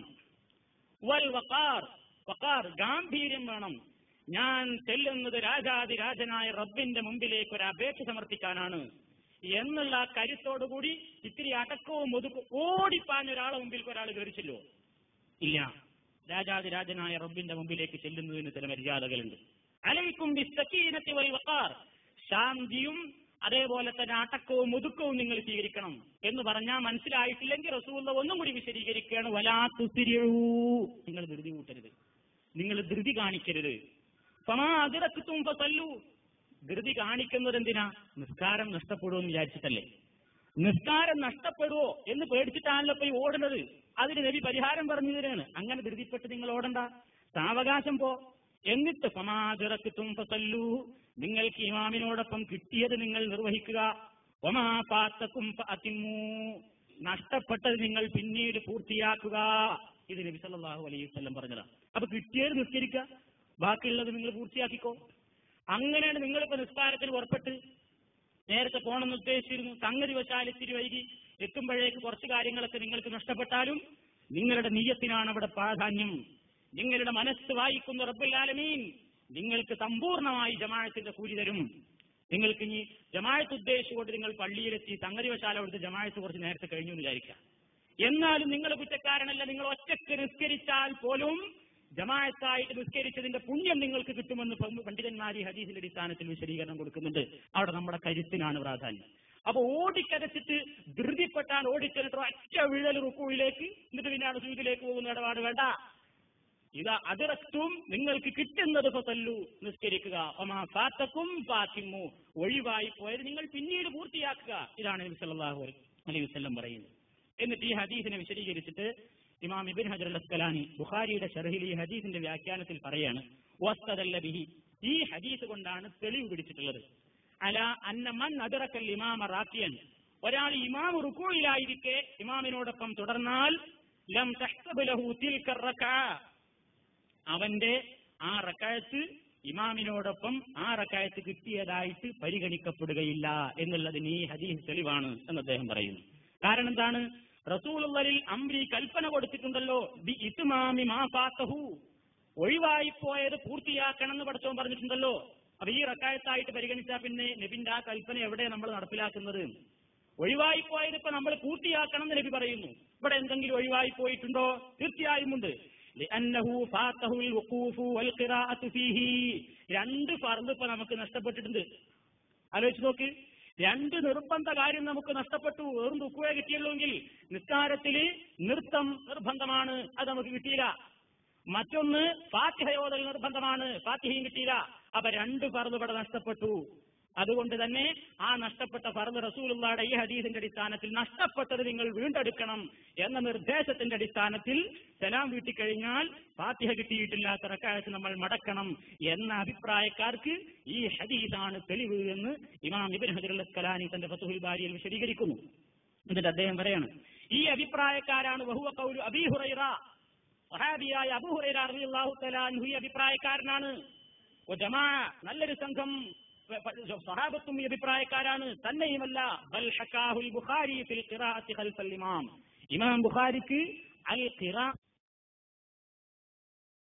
വൽ വഖാർ വഖാർ ഗാംഭീര്യം വേണം ഞാൻ ചെല്ലുന്നത് രാജാതിരാജനായ റബ്ബിന്റെ മുമ്പിലേക്ക് ഒരു അപേക്ഷ സമർപ്പിക്കാനാണ് എന്നുള്ള ആ കരുത്തോടുകൂടി ഇത്തിരി അടക്കവും ഒതുക്കും ഓടിപ്പാഞ്ഞ ഒരാളെ മുമ്പിൽ ഒരാൾ കയറിച്ചല്ലോ ഇല്ല രാജാതിരാജനായ റബ്ബിന്റെ മുമ്പിലേക്ക് ചെല്ലുന്നതിന് ചില മര്യാദകളുണ്ട് അലൈക്കും ബിസ്സക്കീനത്തി വൽ വഖാർ ശാന്തിയും അതേപോലെ തന്നെ അടക്കവും ഒതുക്കവും നിങ്ങൾ സ്വീകരിക്കണം എന്ന് പറഞ്ഞാൽ മനസ്സിലായിട്ടില്ലെങ്കിൽ റസൂള്ള ഒന്നും കൂടി വിശദീകരിക്കുകയാണ് വലാ തുസിരിഴൂ നിങ്ങൾ ധൃതി കൂട്ടരുത് നിങ്ങൾ ധൃതി കാണിക്കരുത് ഫമാ അതിറക്കത്തും ഫസല്ലു ധൃതി കാണിക്കുന്നത് എന്തിനാ നിസ്കാരം നഷ്ടപ്പെടുമെന്ന് വിചാരിച്ചിട്ടല്ലേ നിസ്കാരം നഷ്ടപ്പെടുവോ എന്ന് പേടിച്ചിട്ടാണല്ലോ ഇപ്പൊ ഈ ഓടുന്നത് അതിന് നബി പരിഹാരം പറഞ്ഞു തരാണ് അങ്ങനെ ധൃതിപ്പെട്ട് നിങ്ങൾ ഓടണ്ട സാവകാശം പോ എന്നിട്ട് സമാതിറക്കത്തും ഫസല്ലു നിങ്ങൾക്ക് ഇമാമിനോടൊപ്പം കിട്ടിയത് നിങ്ങൾ നിർവഹിക്കുക ഒമാ പാത്തക്കും അതിമൂ നഷ്ടപ്പെട്ടത് നിങ്ങൾ പിന്നീട് പൂർത്തിയാക്കുക ഇത് നബി സല്ലല്ലാഹു അലൈഹി വസല്ലം പറഞ്ഞതാണ് അപ്പൊ കിട്ടിയത് നിസ്കരിക്കുക ബാക്കിയുള്ളത് നിങ്ങൾ പൂർത്തിയാക്കിക്കോ അങ്ങനെയാണ് നിങ്ങളിപ്പോ നിസ്കാരത്തിന് പുറപ്പെട്ട് നേരത്തെ പോകണമെന്ന് ഉദ്ദേശിച്ചിരുന്നു സംഗതി വശാൽ ഇത്തിരി വൈകി എത്തുമ്പോഴേക്ക് കുറച്ച് കാര്യങ്ങളൊക്കെ നിങ്ങൾക്ക് നഷ്ടപ്പെട്ടാലും നിങ്ങളുടെ നീയത്തിനാണ് അവിടെ പ്രാധാന്യം നിങ്ങളുടെ മനസ്സ് വായിക്കുന്ന റബ്ബുല്ലാലമീൻ നിങ്ങൾക്ക് സമ്പൂർണമായി ജമാഴത്തിന്റെ കൂലി തരും നിങ്ങൾക്ക് ഇനി ജമാഴത്ത് ഉദ്ദേശിച്ചുകൊണ്ട് നിങ്ങൾ പള്ളിയിലെത്തി സംഗതി വശാല കൊടുത്ത് ജമാഴത്ത് കുറച്ച് നേരത്തെ കഴിഞ്ഞു എന്ന് വിചാരിക്കാം എന്നാലും നിങ്ങൾ കുറ്റക്കാരനല്ല നിങ്ങൾ ഒറ്റയ്ക്ക് നിസ്കരിച്ചാൽ പോലും ജമാഅത്തായിട്ട് നിസ്കരിച്ചതിന്റെ പുണ്യം നിങ്ങൾക്ക് കിട്ടുമെന്ന് പണ്ഡിതന്മാർ ഈ ഹദീസിന്റെ അടിസ്ഥാനത്തിൽ വിശദീകരണം കൊടുക്കുന്നുണ്ട് അവിടെ നമ്മുടെ കരുത്തിനാണ് പ്രാധാന്യം അപ്പൊ ഓടിക്കതച്ചിട്ട് ധൃതിപ്പെട്ടാൽ ഓടിച്ചെന്നിട്ട് ഒറ്റ വിഴൽ റുക്കുവിലേക്ക് എന്നിട്ട് പിന്നാണ് സൂര്യയിലേക്ക് പോകുന്ന ഇടപാട് വേണ്ട ഇതാ അതിറക്റ്റും നിങ്ങൾക്ക് കിട്ടുന്നത് ഫസല്ലു നിസ്കരിക്കുക ഒമാ ഫാത്തക്കും ഫാത്തിമു ഒഴിവായി പോയത് നിങ്ങൾ പിന്നീട് പൂർത്തിയാക്കുക ഇതാണ് നബി സല്ലല്ലാഹു അലൈഹി വസല്ലം പറയുന്നത് എന്നിട്ട് ഈ ഹദീസിനെ വിശദീകരിച്ചിട്ട് ഇമാം ഇബിൻ ഹജർ അസ്കലാനി ബുഖാരിയുടെ ഷർഹിൽ ഈ ഹദീസിന്റെ വ്യാഖ്യാനത്തിൽ പറയാണ് വസ്തദല്ല ബിഹി ഈ ഹദീസ് കൊണ്ടാണ് തെളിവ് പിടിച്ചിട്ടുള്ളത് അല അന്ന മൻ അതിറക്കൽ ഇമാമ റാക്കിയൻ ഒരാൾ ഇമാം റുക്കോയിലായിരിക്കെ ഇമാമിനോടൊപ്പം തുടർന്നാൽ ലം തഹ്സബ് ലഹു തിൽക റക്അ അവന്റെ ആ റക്കായത്ത് ഇമാമിനോടൊപ്പം ആ റക്കായത്ത് കിട്ടിയതായിട്ട് പരിഗണിക്കപ്പെടുകയില്ല എന്നുള്ളതിന് ഈ ഹദീസ് തെളിവാണ് എന്ന് അദ്ദേഹം പറയുന്നു കാരണം എന്താണ് റസൂലുള്ളലിൽ അംരി കൽപ്പന കൊടുത്തിട്ടുണ്ടല്ലോ ബി ഇത്മാമി മാ ഫാത്തഹു ഒഴിവായിപ്പോയത് പൂർത്തിയാക്കണം എന്ന് പഠിച്ചവൻ പറഞ്ഞിട്ടുണ്ടല്ലോ അപ്പൊ ഈ റക്കായത്തായിട്ട് പരിഗണിച്ചാൽ പിന്നെ നബിന്റെ ആ കൽപ്പന എവിടെ നമ്മൾ നടപ്പിലാക്കുന്നത് ഒഴിവായിപ്പോയത് ഇപ്പൊ നമ്മൾ പൂർത്തിയാക്കണം എന്ന് നബി പറയുന്നു ഇവിടെ എന്തെങ്കിലും ഒഴിവായി പോയിട്ടുണ്ടോ തീർച്ചയായും ഉണ്ട് لأنه فاته الوقوف والقراءة فيه രണ്ട് ഫർദ് ഇപ്പൊ നമുക്ക് നഷ്ടപ്പെട്ടിട്ടുണ്ട് ആലോചിച്ച് നോക്ക് രണ്ട് നിർബന്ധ കാര്യം നമുക്ക് നഷ്ടപ്പെട്ടു വെറും ദുഃഖവേ കിട്ടിയുള്ളൂവെങ്കിൽ നിസ്കാരത്തിൽ നൃത്തം നിർബന്ധമാണ് അത് നമുക്ക് കിട്ടിയില്ല മറ്റൊന്ന് ഫാത്തിഹയോദൽ നിർബന്ധമാണ് ഫാത്തിഹയും കിട്ടിയില്ല അപ്പൊ രണ്ട് ഫർദ് ഇവിടെ നഷ്ടപ്പെട്ടു അതുകൊണ്ട് തന്നെ ആ നഷ്ടപ്പെട്ട ഫർദ് റസൂലുള്ളാടെ ഈ ഹദീസിന്റെ അടിസ്ഥാനത്തിൽ നഷ്ടപ്പെട്ടത് നിങ്ങൾ വീണ്ടെടുക്കണം എന്ന നിർദ്ദേശത്തിന്റെ അടിസ്ഥാനത്തിൽ സലാം വീട്ടിക്കഴിഞ്ഞാൽ ഫാത്തിഹ കിട്ടിയിട്ടില്ലാത്ത റക്കായത്ത് നമ്മൾ മടക്കണം എന്ന അഭിപ്രായക്കാർക്ക് ഈ ഹദീസാണ് തെളിവ് എന്ന് ഇമാം ഇബിൻ ഹജർ കലാനി തന്റെ ഫത്തുഹുൽ ബാരിയിൽ വിശദീകരിക്കുന്നു എന്നിട്ട് അദ്ദേഹം പറയാണ് ഈ അഭിപ്രായക്കാരാണ് ബഹുവ കൗലു അബീഹുറൈറ സഹാബിയായ അബൂഹുറൈറ റളിയല്ലാഹു തആല അൻഹു ഈ അഭിപ്രായക്കാരനാണ് ജമാ നല്ലൊരു സംഘം സഹാബത്തും ഈ അഭിപ്രായക്കാരാണ് തന്നെയുമല്ല ബൽ ഹക്കാഹുൽ ബുഖാരി ഫിൽ ഖിറാഅത്തി ഖൽഫൽ ഇമാം ഇമാം ബുഖാരിക്ക് അൽ ഖിറാ